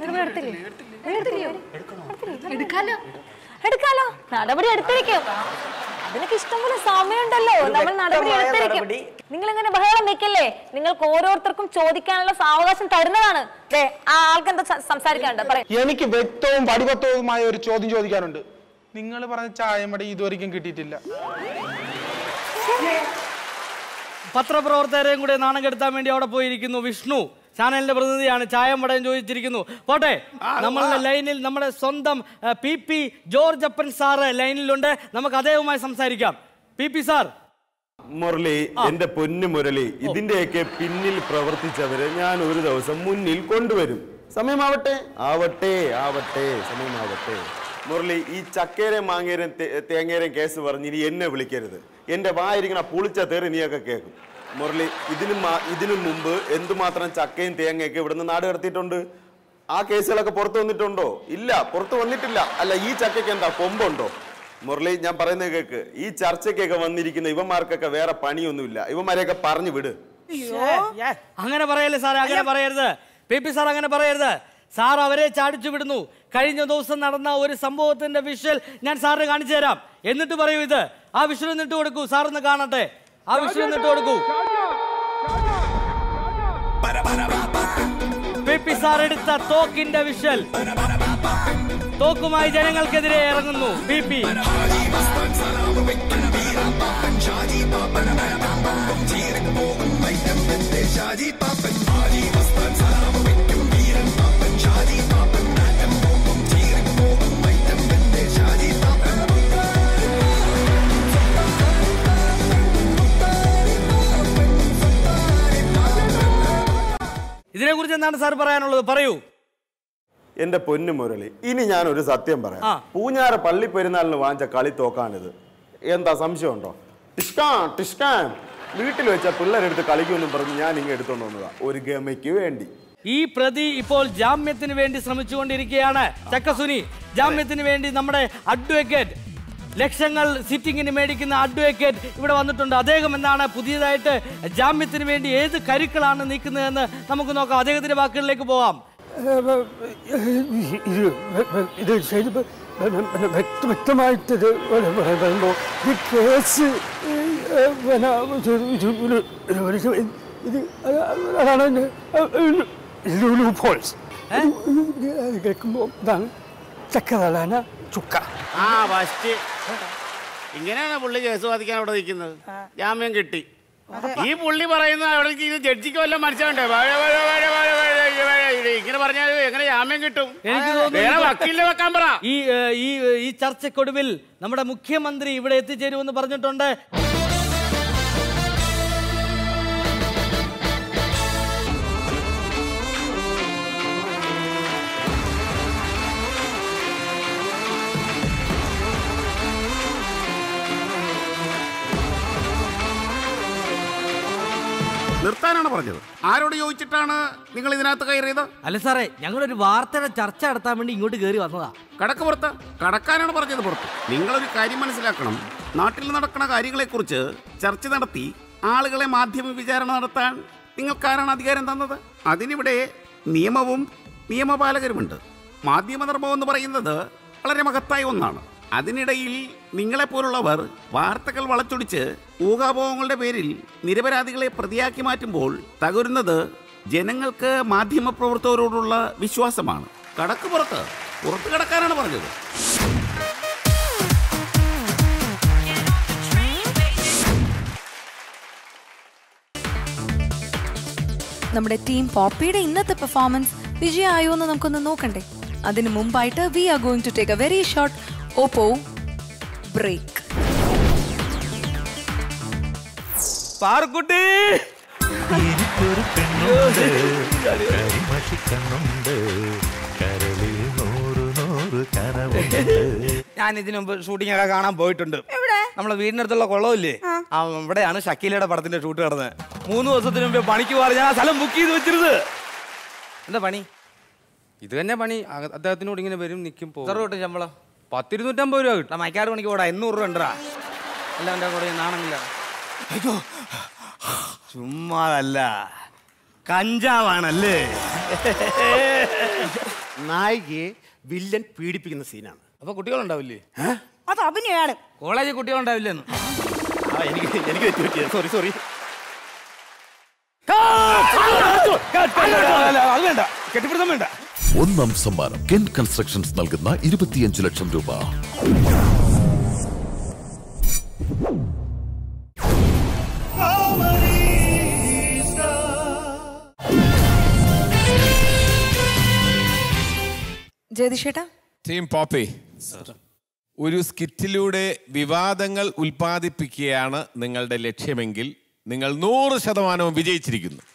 എടുക്കാലോ എടുക്കാലോ നടപടി എടുത്തിരിക്കും അതിനൊക്കെ ഇഷ്ടംപോലെ സമയമുണ്ടല്ലോ നമ്മൾ നടപടി വ്യക്തമായ എടുത്തിരിക്കും നടപടി. നിങ്ങൾ ഇങ്ങനെ ബഹളം വെക്കല്ലേ നിങ്ങൾക്ക് ഓരോരുത്തർക്കും ചോദിക്കാനുള്ള സാവകാശം തരുന്നതാണ് ദേ, ആ ആൾക്ക് എന്താ സംസാരിക്കാനുണ്ട് പറയും എനിക്ക് വ്യക്തവും പടിപത്വവുമായ ഒരു ചോദ്യം ചോദിക്കാനുണ്ട് നിങ്ങൾ പറഞ്ഞ ചായമടി ഇതുവരെയ്ക്കും കിട്ടിയിട്ടില്ല പത്രപ്രവർത്തകരെയും കൂടെ നാണം കെടുത്താൻ വേണ്ടി അവിടെ പോയിരിക്കുന്നു വിഷ്ണു ചാനലിന്റെ പ്രതിനിധിയാണ് ചായം വടയും ചോദിച്ചിരിക്കുന്നു പോട്ടെ നമ്മളുടെ ലൈനിൽ നമ്മുടെ സ്വന്തം ആ, പി പി ജോർജ് അപ്പൻ സാറ് ലൈനിലുണ്ട് നമുക്ക് അദ്ദേഹവുമായി സംസാരിക്കാം പി പി സാർ മുരളി എന്റെ പൊന്നു മുരളി ഇതിന്റെയൊക്കെ പിന്നിൽ പ്രവർത്തിച്ചവരെ ഞാൻ ഒരു ദിവസം മുന്നിൽ കൊണ്ടുവരും സമയമാവട്ടെ ആവട്ടെ ആവട്ടെ സമയമാവട്ടെ മുരളി ഈ ചക്കേരയും മാങ്ങേരും തേങ്ങേരയും കേസ് പറഞ്ഞ് ഇനി എന്നെ വിളിക്കരുത് എന്റെ വായിരിക്കണ പുളിച്ച തേറി നീയൊക്കെ കേൾക്കും മുരളി ഇതിനു മാ- ഇതിനു മുമ്പ് എന്തുമാത്രം ചക്കയും തേങ്ങയൊക്കെ ഇവിടുന്ന് നാട് കടത്തിയിട്ടുണ്ട് ആ കേസുകളൊക്കെ പുറത്തു വന്നിട്ടുണ്ടോ ഇല്ല പുറത്തു വന്നിട്ടില്ല അല്ല ഈ ചക്കയ്ക്ക് എന്താ കൊമ്പുണ്ടോ മുരളി ഞാൻ പറയുന്നത് കേക്ക് ഈ ചർച്ചയ്ക്കൊക്കെ വന്നിരിക്കുന്ന ഇവന്മാർക്കൊക്കെ വേറെ പണിയൊന്നുമില്ല ഇവന്മാരെയൊക്കെ പറഞ്ഞു വിട് അങ്ങനെ പറയല്ലേ സാറേ അങ്ങനെ പറയരുത് പി പി സാർ അങ്ങനെ പറയരുത് സാർ അവരെ ചാടിച്ചു വിടുന്നു കഴിഞ്ഞ ദിവസം നടന്ന ഒരു സംഭവത്തിന്റെ വിഷ്വൽ ഞാൻ സാറിന് കാണിച്ചു തരാം എന്നിട്ട് പറയൂ ഇത് ആ വിഷ്വൽ എന്നിട്ട് കൊടുക്കൂ സാർ ഒന്ന് കാണട്ടെ ആ വിഷ്വൽ എന്നിട്ട് കൊടുക്കൂ പി പി സാർ എടുത്ത തോക്കിന്റെ വിഷ്വൽ തോക്കുമായി ജനങ്ങൾക്കെതിരെ ഇറങ്ങുന്നു ബി പി ഇതിനെ കുറിച്ച് എന്താണ് സാർ പറയാനുള്ളത് പറയൂ എന്റെ പൊന്നു മുരളി ഇനി ഞാൻ ഒരു സത്യം പറയാം ആ. പൂഞ്ഞാറ പള്ളി പെരുന്നാളിന് വാങ്ങിച്ച കളി തോക്കാണിത് എന്താ സംശയമുണ്ടോ ടിഷ്കാൻ ടിഷ്കാൻ വീട്ടിൽ വെച്ച പിള്ളേരെടുത്ത് കളിക്കുമെന്നും പറഞ്ഞ് ഞാൻ ഇങ്ങ് എടുത്തോണ്ട് വന്നതാ ഒരു ഗമയ്ക്ക് വേണ്ടി ഈ പ്രതി ഇപ്പോൾ ജാമ്യത്തിന് വേണ്ടി ശ്രമിച്ചുകൊണ്ടിരിക്കുകയാണ് ചക്കസുനി ജാമ്യത്തിന് വേണ്ടി നമ്മുടെ അഡ്വക്കേറ്റ് ലക്ഷങ്ങൾ സിറ്റിങ്ങിന് മേടിക്കുന്ന അഡ്വക്കേറ്റ് ഇവിടെ വന്നിട്ടുണ്ട് അദ്ദേഹം എന്താണ് പുതിയതായിട്ട് ജാമ്യത്തിന് വേണ്ടി ഏത് കരുക്കളാണ് നീക്കുന്നതെന്ന് നമുക്ക് നോക്കാം അദ്ദേഹത്തിന്റെ വാക്കുകളിലേക്ക് പോവാം ഇത് ഇത് ശരി വ്യക്ത വ്യക്തമായിട്ട് ഇത് പറയുമ്പോൾ ഈ കേസ് പിന്നെ ഇത് ഒരു ഒരു ഇത് അതാണ് ലൂപ്പോൾസ് കേൾക്കുമ്പോൾ ഇതാണ് ചക്കതലാന ചുക്ക ആ ഫസ്റ്റ് ഇങ്ങനെയാണ് പുള്ളി കേസ് വാദിക്കാൻ അവിടെ നിൽക്കുന്നത് ജാമ്യം കിട്ടി ഈ പുള്ളി പറയുന്ന അവിടെ ഇത് ജഡ്ജിക്ക് വല്ല മനസ്സിലുണ്ടേ വഴ, വഴ, വഴ, വഴ, വഴ, വഴ, ഇത് ഇങ്ങനെ പറഞ്ഞാൽ എങ്ങനെ ജാമ്യം കിട്ടും എനിക്ക് വേറെ തോന്നുന്നു വക്കീലിനെ വെക്കാൻ പറ ഈ ഏഹ്, ഈ ഈ ചർച്ചയ്ക്കൊടുവിൽ നമ്മുടെ മുഖ്യമന്ത്രി ഇവിടെ എത്തിച്ചേരുമെന്ന് പറഞ്ഞിട്ടുണ്ട് നിർത്താനാണ് പറഞ്ഞത് ആരോട് ചോദിച്ചിട്ടാണ് നിങ്ങൾ ഇതിനകത്ത് കയറിയത് അല്ല സാറേ ഞങ്ങളൊരു വാർത്തയുടെ ചർച്ച നടത്താൻ വേണ്ടി ഇങ്ങോട്ട് കയറി വന്നതാ കടക്ക് പുറത്ത് കടക്കാനാണ് പറഞ്ഞത് പുറത്ത് നിങ്ങളൊരു കാര്യം മനസ്സിലാക്കണം നാട്ടിൽ നടക്കുന്ന കാര്യങ്ങളെക്കുറിച്ച് ചർച്ച നടത്തി ആളുകളെ മാധ്യമ വിചാരണ നടത്താൻ നിങ്ങൾക്കാരാണ് അധികാരം തന്നത് അതിനിവിടെ നിയമവും നിയമപാലകരുമുണ്ട് മാധ്യമധർമ്മം എന്ന് പറയുന്നത് വളരെ മഹത്തായ ഒന്നാണ് അതിനിടയിൽ നിങ്ങളെപ്പോലുള്ളവർ വാർത്തകൾ വളച്ചൊടിച്ച് ഊഹാപോഹങ്ങളുടെ പേരിൽ നിരപരാധികളെ പ്രതിയാക്കി മാറ്റുമ്പോൾ തകരുന്നത് ജനങ്ങൾക്ക് മാധ്യമപ്രവർത്തകരോടുള്ള വിശ്വാസമാണ് കടക്ക് പുറത്ത് പുറത്ത് കിടക്കാനാണ് പറഞ്ഞത് നമ്മുടെ ടീം പോപ്പിയുടെ ഇന്നത്തെ പെർഫോമൻസ് വിജയമായോ എന്ന് നമുക്കൊന്ന് നോക്കണ്ടേ അതിനു മുമ്പായിട്ട് we are going to take a very short Oppo break പാർക്കുട്ടി എനിക്കൊരു പെണ്ണുണ്ട് കരിമഷിക്കണ്ണുണ്ട് കരളിൽ നൂറ് നൂറ് കനവുണ്ട് ഞാൻ ഇതിനു മുമ്പ് ഷൂട്ടിംഗ് ഒക്കെ കാണാൻ പോയിട്ടുണ്ട് നമ്മളെ വീടിനടുത്തുള്ള കുളമില്ലേ ആ ഇവിടെയാണ് ഷക്കീലയുടെ പടത്തിന്റെ ഷൂട്ട് നടന്നത് മൂന്ന് ദിവസത്തിന് മുമ്പേ പണിക്ക് പോകാതെ ഞാൻ ആ സ്ഥലം ബുക്ക് ചെയ്ത് വെച്ചിരുന്നത് എന്താ പണി ഇത് തന്നെ പണി അക- അദ്ദേഹത്തിനോട് ഇങ്ങനെ വരും നിൽക്കും പോകും എത്ര കിട്ടും ശമ്പളം പത്തിരുന്നൂറ്റമ്പത് രൂപ കിട്ടും മൈക്കാട് പണിക്ക് പോടാ എണ്ണൂറ് രൂപ ഉണ്ടാ അല്ല എൻ്റെ കൂടെ നാണെങ്കില അയ്യോ ചുമ്മാതല്ല കഞ്ചാവാണല്ലേ നായികയെ വില്ലൻ പീഡിപ്പിക്കുന്ന സീനാണ് അപ്പൊ കുട്ടികളുണ്ടാവില്ലേ അത് അഭിനയാണ് കോളേജിൽ കുട്ടികളുണ്ടാവില്ലെന്ന് ആ എനിക്ക് എനിക്ക് തെറ്റി പറ്റിയത് സോറി സോറി അത് വേണ്ട കെട്ടിപ്പിടുത്തം വേണ്ട ഒന്നാം സമ്മാനം കെൻ കൺസ്ട്രക്ഷൻസ് നൽകുന്ന ഇരുപത്തിയഞ്ച് ലക്ഷം രൂപ ജയതിഷേട്ടാ ടീം പോപ്പി ഒരു സ്കിറ്റിലൂടെ വിവാദങ്ങൾ ഉൽപ്പാദിപ്പിക്കുകയാണ് നിങ്ങളുടെ ലക്ഷ്യമെങ്കിൽ നിങ്ങൾ നൂറ് ശതമാനവും വിജയിച്ചിരിക്കുന്നു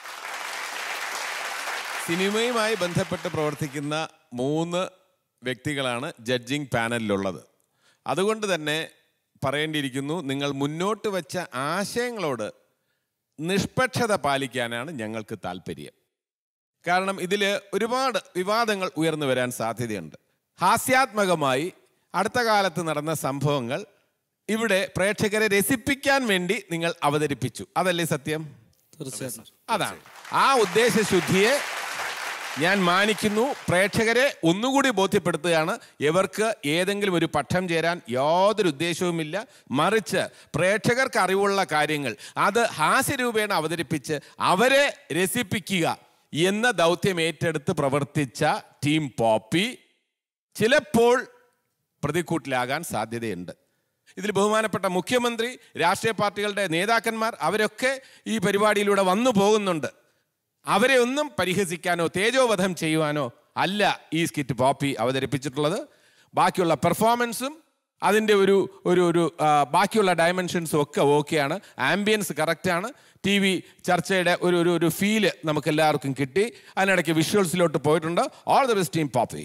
സിനിമയുമായി ബന്ധപ്പെട്ട് പ്രവർത്തിക്കുന്ന മൂന്ന് വ്യക്തികളാണ് ജഡ്ജിങ് പാനലിലുള്ളത് അതുകൊണ്ട് തന്നെ പറയേണ്ടിയിരിക്കുന്നു നിങ്ങൾ മുന്നോട്ട് വെച്ച ആശയങ്ങളോട് നിഷ്പക്ഷത പാലിക്കാനാണ് ഞങ്ങൾക്ക് താല്പര്യം കാരണം ഇതിൽ ഒരുപാട് വിവാദങ്ങൾ ഉയർന്നു വരാൻ സാധ്യതയുണ്ട് ഹാസ്യാത്മകമായി അടുത്ത കാലത്ത് നടന്ന സംഭവങ്ങൾ ഇവിടെ പ്രേക്ഷകരെ രസിപ്പിക്കാൻ വേണ്ടി നിങ്ങൾ അവതരിപ്പിച്ചു അതല്ലേ സത്യം തീർച്ചയായിട്ടും അതാണ് ആ ഉദ്ദേശശുദ്ധിയെ ഞാൻ മാനിക്കുന്നു പ്രേക്ഷകരെ ഒന്നുകൂടി ബോധ്യപ്പെടുത്തുകയാണ് ഇവർക്ക് ഏതെങ്കിലും ഒരു പക്ഷം ചേരാൻ യാതൊരു ഉദ്ദേശവുമില്ല മറിച്ച് പ്രേക്ഷകർക്ക് അറിവുള്ള കാര്യങ്ങൾ അത് ഹാസ്യരൂപേണ അവതരിപ്പിച്ച് അവരെ രസിപ്പിക്കുക എന്ന ദൗത്യം ഏറ്റെടുത്ത് പ്രവർത്തിച്ച ടീം പോപ്പി ചിലപ്പോൾ പ്രതിക്കൂട്ടിലാകാൻ സാധ്യതയുണ്ട് ഇതിൽ ബഹുമാനപ്പെട്ട മുഖ്യമന്ത്രി രാഷ്ട്രീയ പാർട്ടികളുടെ നേതാക്കന്മാർ അവരൊക്കെ ഈ പരിപാടിയിലൂടെ വന്നു പോകുന്നുണ്ട് അവരെ ഒന്നും പരിഹസിക്കാനോ തേജോവധം ചെയ്യുവാനോ അല്ല ഈ സ്കിറ്റ് പോപ്പി അവതരിപ്പിച്ചിട്ടുള്ളത് ബാക്കിയുള്ള പെർഫോമൻസും അതിൻ്റെ ഒരു ഒരു ഒരു ആ, ബാക്കിയുള്ള ഡയമെൻഷൻസും ഒക്കെ ഓക്കെയാണ് ആംബിയൻസ് കറക്റ്റാണ് ടി വി ചർച്ചയുടെ ഒരു ഒരു ഒരു ഫീല് നമുക്ക് എല്ലാവർക്കും കിട്ടി അതിനിടയ്ക്ക് വിഷ്വൽസിലോട്ട് പോയിട്ടുണ്ട് all the best team Poppy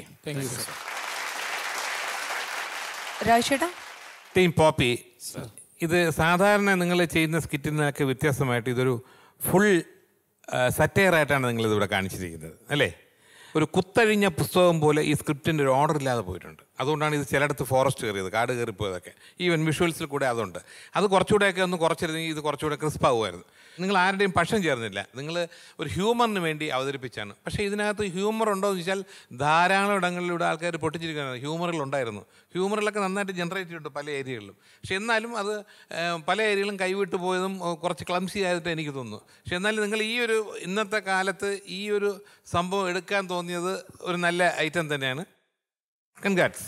രാജേട്ടാ ടീം പോപ്പി ഇത് സാധാരണ നിങ്ങൾ ചെയ്യുന്ന സ്കിറ്റിൽ നിന്നൊക്കെ വ്യത്യസ്തമായിട്ട് ഇതൊരു ഫുൾ സറ്റയർ ആയിട്ടാണ് നിങ്ങൾ ഇതിവിടെ കാണിച്ചിരിക്കുന്നത് അല്ലേ ഒരു കുത്തഴിഞ്ഞ പുസ്തകം പോലെ ഈ സ്ക്രിപ്റ്റിൻ്റെ ഒരു ഓർഡർ ഇല്ലാതെ പോയിട്ടുണ്ട് അതുകൊണ്ടാണ് ഇത് ചിലയിടത്ത് ഫോറസ്റ്റ് കയറിയത് കാട് കയറിപ്പോയതൊക്കെ ഈവൻ വിഷ്വൽസിൽ കൂടെ അതുണ്ട് അത് കുറച്ചുകൂടെയൊക്കെ ഒന്ന് കുറച്ചിരുന്നെങ്കിൽ ഇത് കുറച്ചുകൂടെ ക്രിസ്പ് ആകുമായിരുന്നു നിങ്ങൾ ആരുടെയും പക്ഷം ചേർന്നില്ല നിങ്ങൾ ഒരു ഹ്യൂമറിന് വേണ്ടി അവതരിപ്പിച്ചാണ് പക്ഷേ ഇതിനകത്ത് ഹ്യൂമർ ഉണ്ടോ എന്ന് ചോദിച്ചാൽ ധാരാളം ഇടങ്ങളിലൂടെ ആൾക്കാർ പൊട്ടിച്ചിരിക്കുന്നത് ഹ്യൂമറിൽ ഉണ്ടായിരുന്നു ഹ്യൂമറിലൊക്കെ നന്നായിട്ട് ജനറേറ്റ് ചെയ്തിട്ടുണ്ട് പല ഏരിയകളിലും പക്ഷെ എന്നാലും അത് ഏഹ്, പല ഏരിയകളും കൈവിട്ട് പോയതും ഏഹ്, കുറച്ച് ക്ലംസി ആയിട്ട് എനിക്ക് തോന്നുന്നു പക്ഷെ എന്നാലും നിങ്ങൾ ഈ ഒരു ഇന്നത്തെ കാലത്ത് ഈ ഒരു സംഭവം എടുക്കാൻ തോന്നിയത് ഒരു നല്ല ഐറ്റം തന്നെയാണ് കൺഗ്രാറ്റ്സ്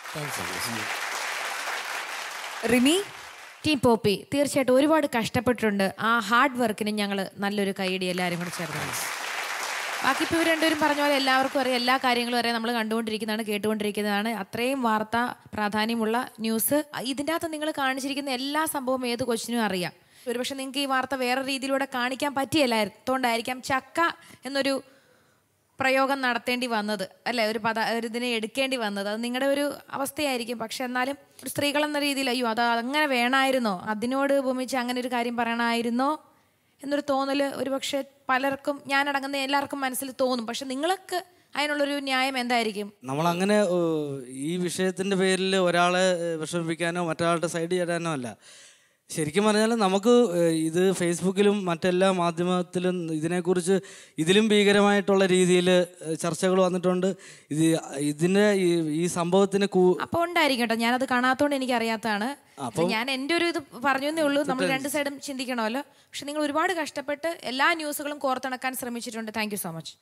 റിമി ടീം പോപ്പി തീർച്ചയായിട്ടും ഒരുപാട് കഷ്ടപ്പെട്ടിട്ടുണ്ട് ആ ഹാർഡ് വർക്കിന് ഞങ്ങൾ നല്ലൊരു കൈയടി എല്ലാവരും കൂടെ ചേർന്നാണ് ബാക്കി ഇപ്പോൾ ഇവർ രണ്ടുപേരും പറഞ്ഞ പോലെ എല്ലാവർക്കും അറിയാം എല്ലാ കാര്യങ്ങളും അറിയാം നമ്മൾ കണ്ടുകൊണ്ടിരിക്കുന്നതാണ് കേട്ടുകൊണ്ടിരിക്കുന്നതാണ് അത്രയും വാർത്ത പ്രാധാന്യമുള്ള ന്യൂസ് ഇതിൻ്റെ അകത്ത് നിങ്ങൾ കാണിച്ചിരിക്കുന്ന എല്ലാ സംഭവവും ഏത് കൊച്ചിനും അറിയാം ഒരുപക്ഷെ നിങ്ങൾക്ക് ഈ വാർത്ത വേറെ രീതിയിലൂടെ കാണിക്കാൻ പറ്റിയല്ലായിരുന്നോണ്ടായിരിക്കാം ചക്ക എന്നൊരു പ്രയോഗം നടത്തേണ്ടി വന്നത് അല്ലെ ഒരു പദ ഒരു ഇതിനെ എടുക്കേണ്ടി വന്നത് അത് നിങ്ങളുടെ ഒരു അവസ്ഥയായിരിക്കും പക്ഷെ എന്നാലും ഒരു സ്ത്രീകൾ എന്ന രീതിയിൽ അയ്യോ അത് അങ്ങനെ വേണമായിരുന്നോ അതിനോട് ഭൂമിച്ച് അങ്ങനെ ഒരു കാര്യം പറയണമായിരുന്നോ എന്നൊരു തോന്നൽ ഒരുപക്ഷെ പലർക്കും ഞാനടങ്ങുന്ന എല്ലാവർക്കും മനസ്സിൽ തോന്നും പക്ഷെ നിങ്ങൾക്ക് അതിനുള്ളൊരു ന്യായം എന്തായിരിക്കും നമ്മളങ്ങനെ ഏഹ്, ഈ വിഷയത്തിൻ്റെ പേരിൽ ഒരാളെ ഏഹ്, വിഷമിപ്പിക്കാനോ മറ്റൊരാളുടെ സൈഡ് ചേരാനോ അല്ല ശരിക്കും പറഞ്ഞാൽ നമുക്ക് ഏഹ്, ഇത് ഫേസ്ബുക്കിലും മറ്റെല്ലാ മാധ്യമത്തിലും ഇതിനെക്കുറിച്ച് ഇതിലും ഭീകരമായിട്ടുള്ള രീതിയിൽ ചർച്ചകൾ വന്നിട്ടുണ്ട് ഇത് ഇതിൻ്റെ ഈ ഈ സംഭവത്തിന് കൂ അപ്പോൾ ഉണ്ടായിരിക്കും കേട്ടോ ഞാനത് കാണാത്തോണ്ട് എനിക്ക് അറിയാത്തതാണ് അപ്പം- ഞാൻ എൻ്റെ ഒരു ഇത് പറഞ്ഞു എന്നേ ഉള്ളൂ നമ്മൾ രണ്ട് സൈഡും ചിന്തിക്കണമല്ലോ പക്ഷെ നിങ്ങൾ ഒരുപാട് കഷ്ടപ്പെട്ട് എല്ലാ ന്യൂസുകളും കോർത്തിണക്കാൻ ശ്രമിച്ചിട്ടുണ്ട് thank you so much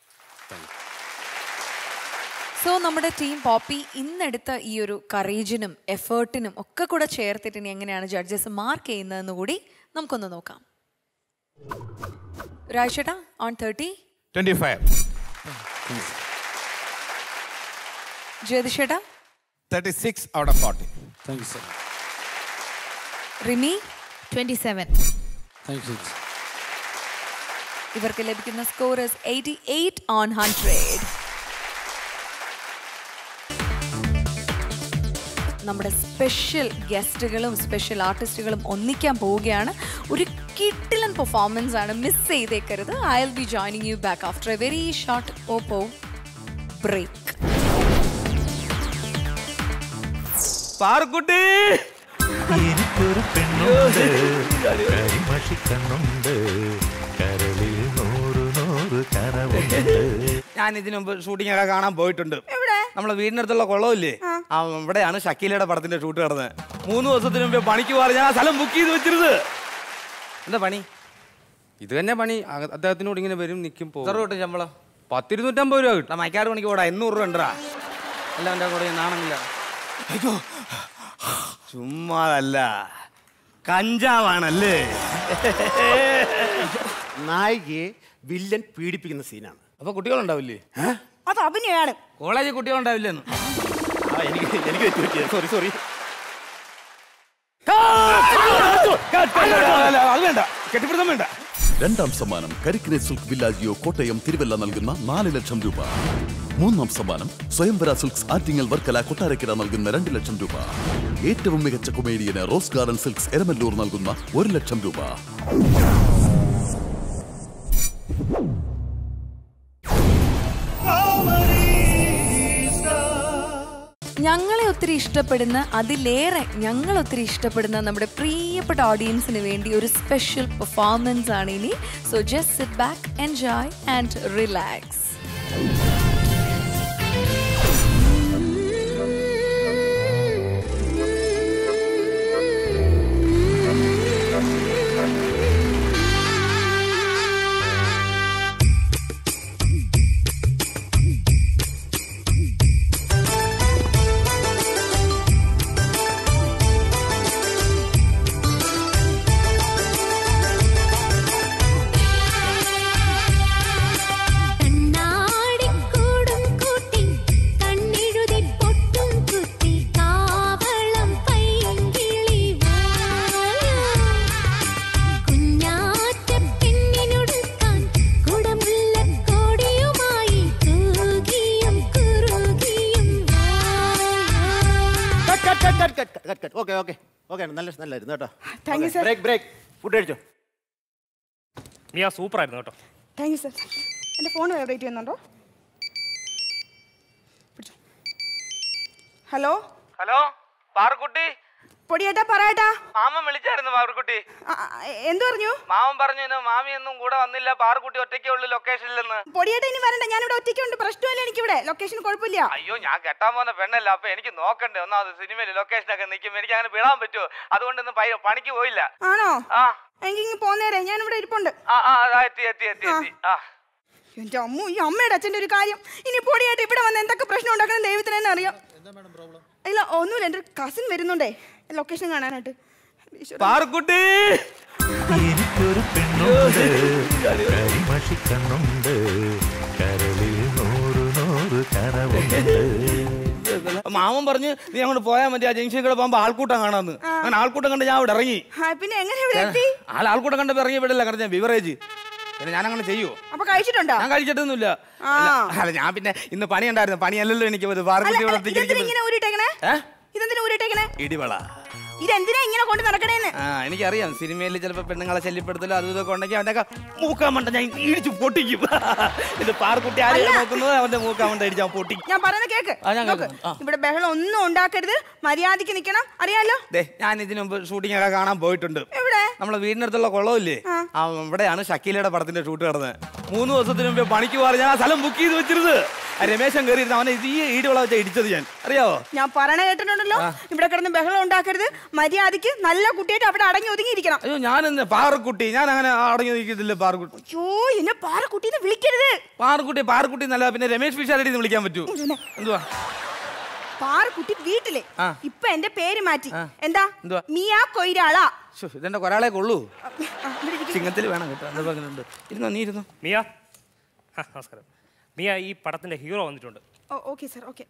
so നമ്മുടെ ടീം പോപ്പി ഇന്നെടുത്ത ഈ ഒരു കറേജിനും എഫേർട്ടിനും ഒക്കെ കൂടെ ചേർത്തിട്ട് ഇനി എങ്ങനെയാണ് ജഡ്ജസ് മാർക്ക് ചെയ്യുന്നതെന്ന് കൂടി നമുക്കൊന്ന് നോക്കാം രാജേട്ടാ ഓൺ തേർട്ടി ട്വൻറ്റി ഫൈവ് ജ്യോതിഷേട്ടാ thirty six out of forty thank you sir Rimi twenty seven thank you ഇവർക്ക് ലഭിക്കുന്ന score eighty eight on hundred നമ്മുടെ സ്പെഷ്യൽ ഗസ്റ്റുകളും സ്പെഷ്യൽ ആർട്ടിസ്റ്റുകളും ഒന്നിക്കാൻ പോവുകയാണ് ഒരു കിട്ടിലൻ പെർഫോമൻസ് ആണ് മിസ് ചെയ്തേക്കരുത് I will be joining you back after a very short Oppo break പാർക്കുട്ടി എനിക്കൊരു പെണ്ണുണ്ട് കരിമഷി കണ്ണുണ്ട് കരളിൽ നൂറ് നൂറ് കനവുണ്ട് ഞാൻ ഇതിനു മുമ്പ് ഷൂട്ടിംഗ് ഒക്കെ കാണാൻ പോയിട്ടുണ്ട് നമ്മളെ വീടിനടുത്തുള്ള കുളമില്ലേ ആ ഇവിടെയാണ് ഷക്കീലയുടെ പടത്തിന്റെ ഷൂട്ട് നടന്നത് മൂന്ന് ദിവസത്തിന് മുമ്പേ പണിക്ക് പോകാതെ ഞാൻ ആ സ്ഥലം ബുക്ക് ചെയ്ത് വെച്ചിരുന്നത് എന്താ പണി ഇത് തന്നെ പണി അക- അദ്ദേഹത്തിനോട് ഇങ്ങനെ വരും നിൽക്കും എത്ര രൂപ കിട്ടും ശമ്പളം പത്തിരുന്നൂറ്റമ്പത് രൂപ കിട്ടും മൈക്കാട് പണിക്ക് പോടാ എണ്ണൂറ് രൂപ ഉണ്ടാ അല്ല എൻ്റെ കൂടെ നാണെങ്കില അയ്യോ ചുമ്മാതല്ല കഞ്ചാവാണല്ലേ നായികയെ വില്ലൻ പീഡിപ്പിക്കുന്ന സീനാണ് അപ്പൊ കുട്ടികളുണ്ടാവില്ലേ അത് അഭിനയാണ് കോളേജിൽ കുട്ടികളുണ്ടാവില്ലെന്ന് ആ, എനിക്ക് എനിക്ക് തെറ്റ് പറ്റിയത് സോറി സോറി അത് വേണ്ട കെട്ടിപ്പിടുത്തം വേണ്ട രണ്ടാം സമ്മാനം കരിക്കിനെ സിൽക്ക് വില്ലാജിയോ കോട്ടയം തിരുവല്ല നൽകുന്ന നാല് ലക്ഷം രൂപ മൂന്നാം സമ്മാനം സ്വയംവര സിൽക്സ് ആറ്റിങ്ങൽ വർക്കല കൊട്ടാരക്കര നൽകുന്ന രണ്ട് ലക്ഷം രൂപ ഏറ്റവും മികച്ച കൊമേഡിയന് റോസ് ഗാർഡൻ സിൽക്സ് എരമല്ലൂർ നൽകുന്ന ഒരു ലക്ഷം രൂപ ഞങ്ങളെ ഒത്തിരി ഇഷ്ടപ്പെടുന്ന അതിലേറെ ഞങ്ങൾ ഒത്തിരി ഇഷ്ടപ്പെടുന്ന നമ്മുടെ പ്രിയപ്പെട്ട ഓഡിയൻസിന് വേണ്ടി ഒരു സ്പെഷ്യൽ പെർഫോമൻസ് ആണ് ഇനി so just sit back enjoy and relax കണ്ണാടിക്കൂടും കൂട്ടി കണ്ണെഴുതി പൊട്ടും കുത്തി കാവളം പൈങ്കിളി കുഞ്ഞാറ്റ പെണ്ണിനൊടുക്കാൻ കുടമുള്ള കോടിയുമായി കൂകിയും കുറുകിയും ഓക്കെ ഓക്കെ ഓക്കെ നല്ല നല്ലായിരുന്നു കേട്ടോ Thank you, sir. Break break food കഴിച്ചോ നീ ആ സൂപ്പർ ആയിരുന്നു കേട്ടോ താങ്ക് യു സർ എൻ്റെ ഫോൺ വൈബ്രേറ്റ് ചെയ്യുന്നുണ്ടോ ഹലോ ഹലോ പാറക്കുട്ടി പൊടിയേട്ടാ പറയട്ടാ മാമൻ വിളിച്ചായിരുന്നു പാറക്കുട്ടി എന്തു പറഞ്ഞു മാമൻ പറഞ്ഞു ഇന്ന് മാമിയൊന്നും കൂടെ വന്നില്ല പാറക്കുട്ടി ഒറ്റയ്ക്കേ ഉള്ളു ലൊക്കേഷനിലെന്ന് പൊടിയേട്ടാ ഇനി വരണ്ട ഞാനിവിടെ ഒറ്റയ്ക്കുണ്ട് പ്രശ്നമില്ല എനിക്കിവിടെ ലൊക്കേഷൻ കുഴപ്പമില്ല അയ്യോ ഞാൻ കെട്ടാൻ പോകുന്ന പെണ്ണല്ല അപ്പൊ എനിക്ക് നോക്കണ്ടേ ഒന്നാമത് സിനിമയിൽ ലൊക്കേഷനൊക്കെ നിൽക്കുമ്പോൾ എനിക്ക് അങ്ങനെ വിടാൻ പറ്റുമോ അതുകൊണ്ട് ഇന്ന് പൈ- പണിക്ക് പോയില്ല ആണോ ആ എങ്കിൽ ഇങ്ങ് പോന്നേരെ ഞാൻ ഇവിടെ ഇരിപ്പുണ്ട് ആ ആ അതാ എത്തി എത്തി എത്തി എത്തി ആ എന്റെ അമ്മു ഈ അമ്മയുടെ അച്ഛന്റെ ഒരു കാര്യം ഇനി പൊടിയായിട്ട് ഇവിടെ വന്ന് എന്തൊക്കെ പ്രശ്നം ഉണ്ടാക്കണം ദൈവത്തിന് തന്നെ അറിയാം ഇല്ല ഒന്നുമില്ല എൻ്റെ ഒരു കസിൻ വരുന്നുണ്ടേ ലൊക്കേഷൻ കാണാനായിട്ട് ഈശ്വരാ. പാറക്കുട്ടി എനിക്കൊരു പെണ്ണുണ്ട് കരിമഷി കണ്ണുണ്ട് കരളിൽ നൂറ് നൂറ് കനവുണ്ട് മാമൻ പറഞ്ഞു നീ അങ്ങോട്ട് പോയാൽ മതി ആ ജംഗ്ഷനിൽ കൂടെ പോകുമ്പോ ആൾക്കൂട്ടം കാണാന്ന് അങ്ങനെ ആൾക്കൂട്ടം കണ്ട് ഞാൻ അവിടെ ഇറങ്ങി ആ, പിന്നെ എങ്ങനെ ഇവിടെ എത്തി ആൾ ആൾക്കൂട്ടം കണ്ടപ്പോ ഇറങ്ങി വിടില്ല കാരണം ഞാൻ ബിവറേജ് പിന്നെ ഞാൻ അങ്ങനെ ചെയ്യുവോ അപ്പൊ കഴിച്ചിട്ടുണ്ടോ ഞാൻ കഴിച്ചിട്ടൊന്നുമില്ല ആ. അല്ല, അല്ല ഞാൻ പിന്നെ ഇന്ന് പണി ഉണ്ടായിരുന്നു പണിയല്ലല്ലോ എനിക്ക് ഇത് പാർക്കുട്ടി ഇവിടെ ഇതെന്തിനാ ഒറ്റയ്ക്ക് ഇങ്ങനെ ഊരിട്ടേക്കണേ ഏ? ഇതെന്തിനാ ഊരിട്ടേക്കണേ ഇടിവള ഇതെന്തിനാ ഇങ്ങനെ കൊണ്ട് നടക്കണേന്ന് ആ എനിക്കറിയാം സിനിമയിൽ ചിലപ്പോൾ പെണ്ണുങ്ങളെ ശല്യപ്പെടുത്തലോ അതും ഇതൊക്കെ ഉണ്ടെങ്കിൽ അവനൊക്കെ മൂക്കാമണ്ട ഞാൻ ഇടിച്ചു പൊട്ടിക്കും ഇത് പാർക്കുട്ടി ആരെയാണ് നോക്കുന്നത് അവന്റെ മൂക്കാമണ്ട ഇടിച്ച് അവൻ പൊട്ടിക്കും ഞാൻ പറയുന്നത് കേക്ക് ആ, ഞാൻ നോക്ക്. കേൾക്കാം. ആ. ഇവിടെ ബഹളം ഒന്നും ഉണ്ടാക്കരുത് മര്യാദക്ക് നിക്കണം അറിയാലോ ദേ ഞാൻ ഇതിനു മുമ്പ് ഷൂട്ടിംഗ് ഒക്കെ കാണാൻ പോയിട്ടുണ്ട് എവിടെ നമ്മളെ വീടിനടുത്തുള്ള കുളമില്ലേ ആ ഇവിടെയാണ് ഷക്കീലയുടെ പടത്തിന്റെ ഷൂട്ട് നടന്നത് മൂന്ന് ദിവസത്തിന് മുമ്പേ പണിക്ക് പോകാറ് ഞാൻ ആ സ്ഥലം ബുക്ക് ചെയ്ത് വെച്ചിരുന്നത് ആ രമേശൻ കയറിയിരുന്ന അവനെ ഇത് ഈ ഈടുവള വെച്ചാൽ ഇടിച്ചത് ഞാൻ അറിയാവോ ഞാൻ പറയണ കേട്ടിട്ടുണ്ടല്ലോ ഇവിടെ കിടന്ന് ബഹളം ഉണ്ടാക്കരുത് മര്യാദക്ക് നല്ല കുട്ടിയായിട്ട് അവിടെ അടങ്ങി ഒതുങ്ങിയിരിക്കണം അയ്യോ ഞാനെന്ന് പാറക്കുട്ടി ഞാൻ അങ്ങനെ അടങ്ങി നിൽക്കത്തില്ല പാറക്കുട്ടി അയ്യോ എന്നെ പാറക്കുട്ടിന്ന് വിളിക്കരുത് പാറക്കുട്ടി പാറക്കുട്ടി എന്നല്ല പിന്നെ രമേശ് പിഷാരടി എന്ന് വിളിക്കാൻ പറ്റൂ എന്തുവാ പാറക്കുട്ടി വീട്ടിലെ ആ. ഇപ്പൊ എന്റെ പേര് മാറ്റി എന്താ എന്തുവാ? മിയാ കൊയ്രാളാ ശ്ശോ, ഇതെന്റെ ഒരാളെ കൊള്ളൂ ചിങ്ങത്തിൽ വേണം കേട്ടോ എന്താ പറയുന്നുണ്ട് ഇരുന്നോ നീ ഇരുന്നോ മിയ ആ, നമസ്കാരം മിയ ഈ പടത്തിന്റെ ഹീറോ വന്നിട്ടുണ്ട് okay sir okay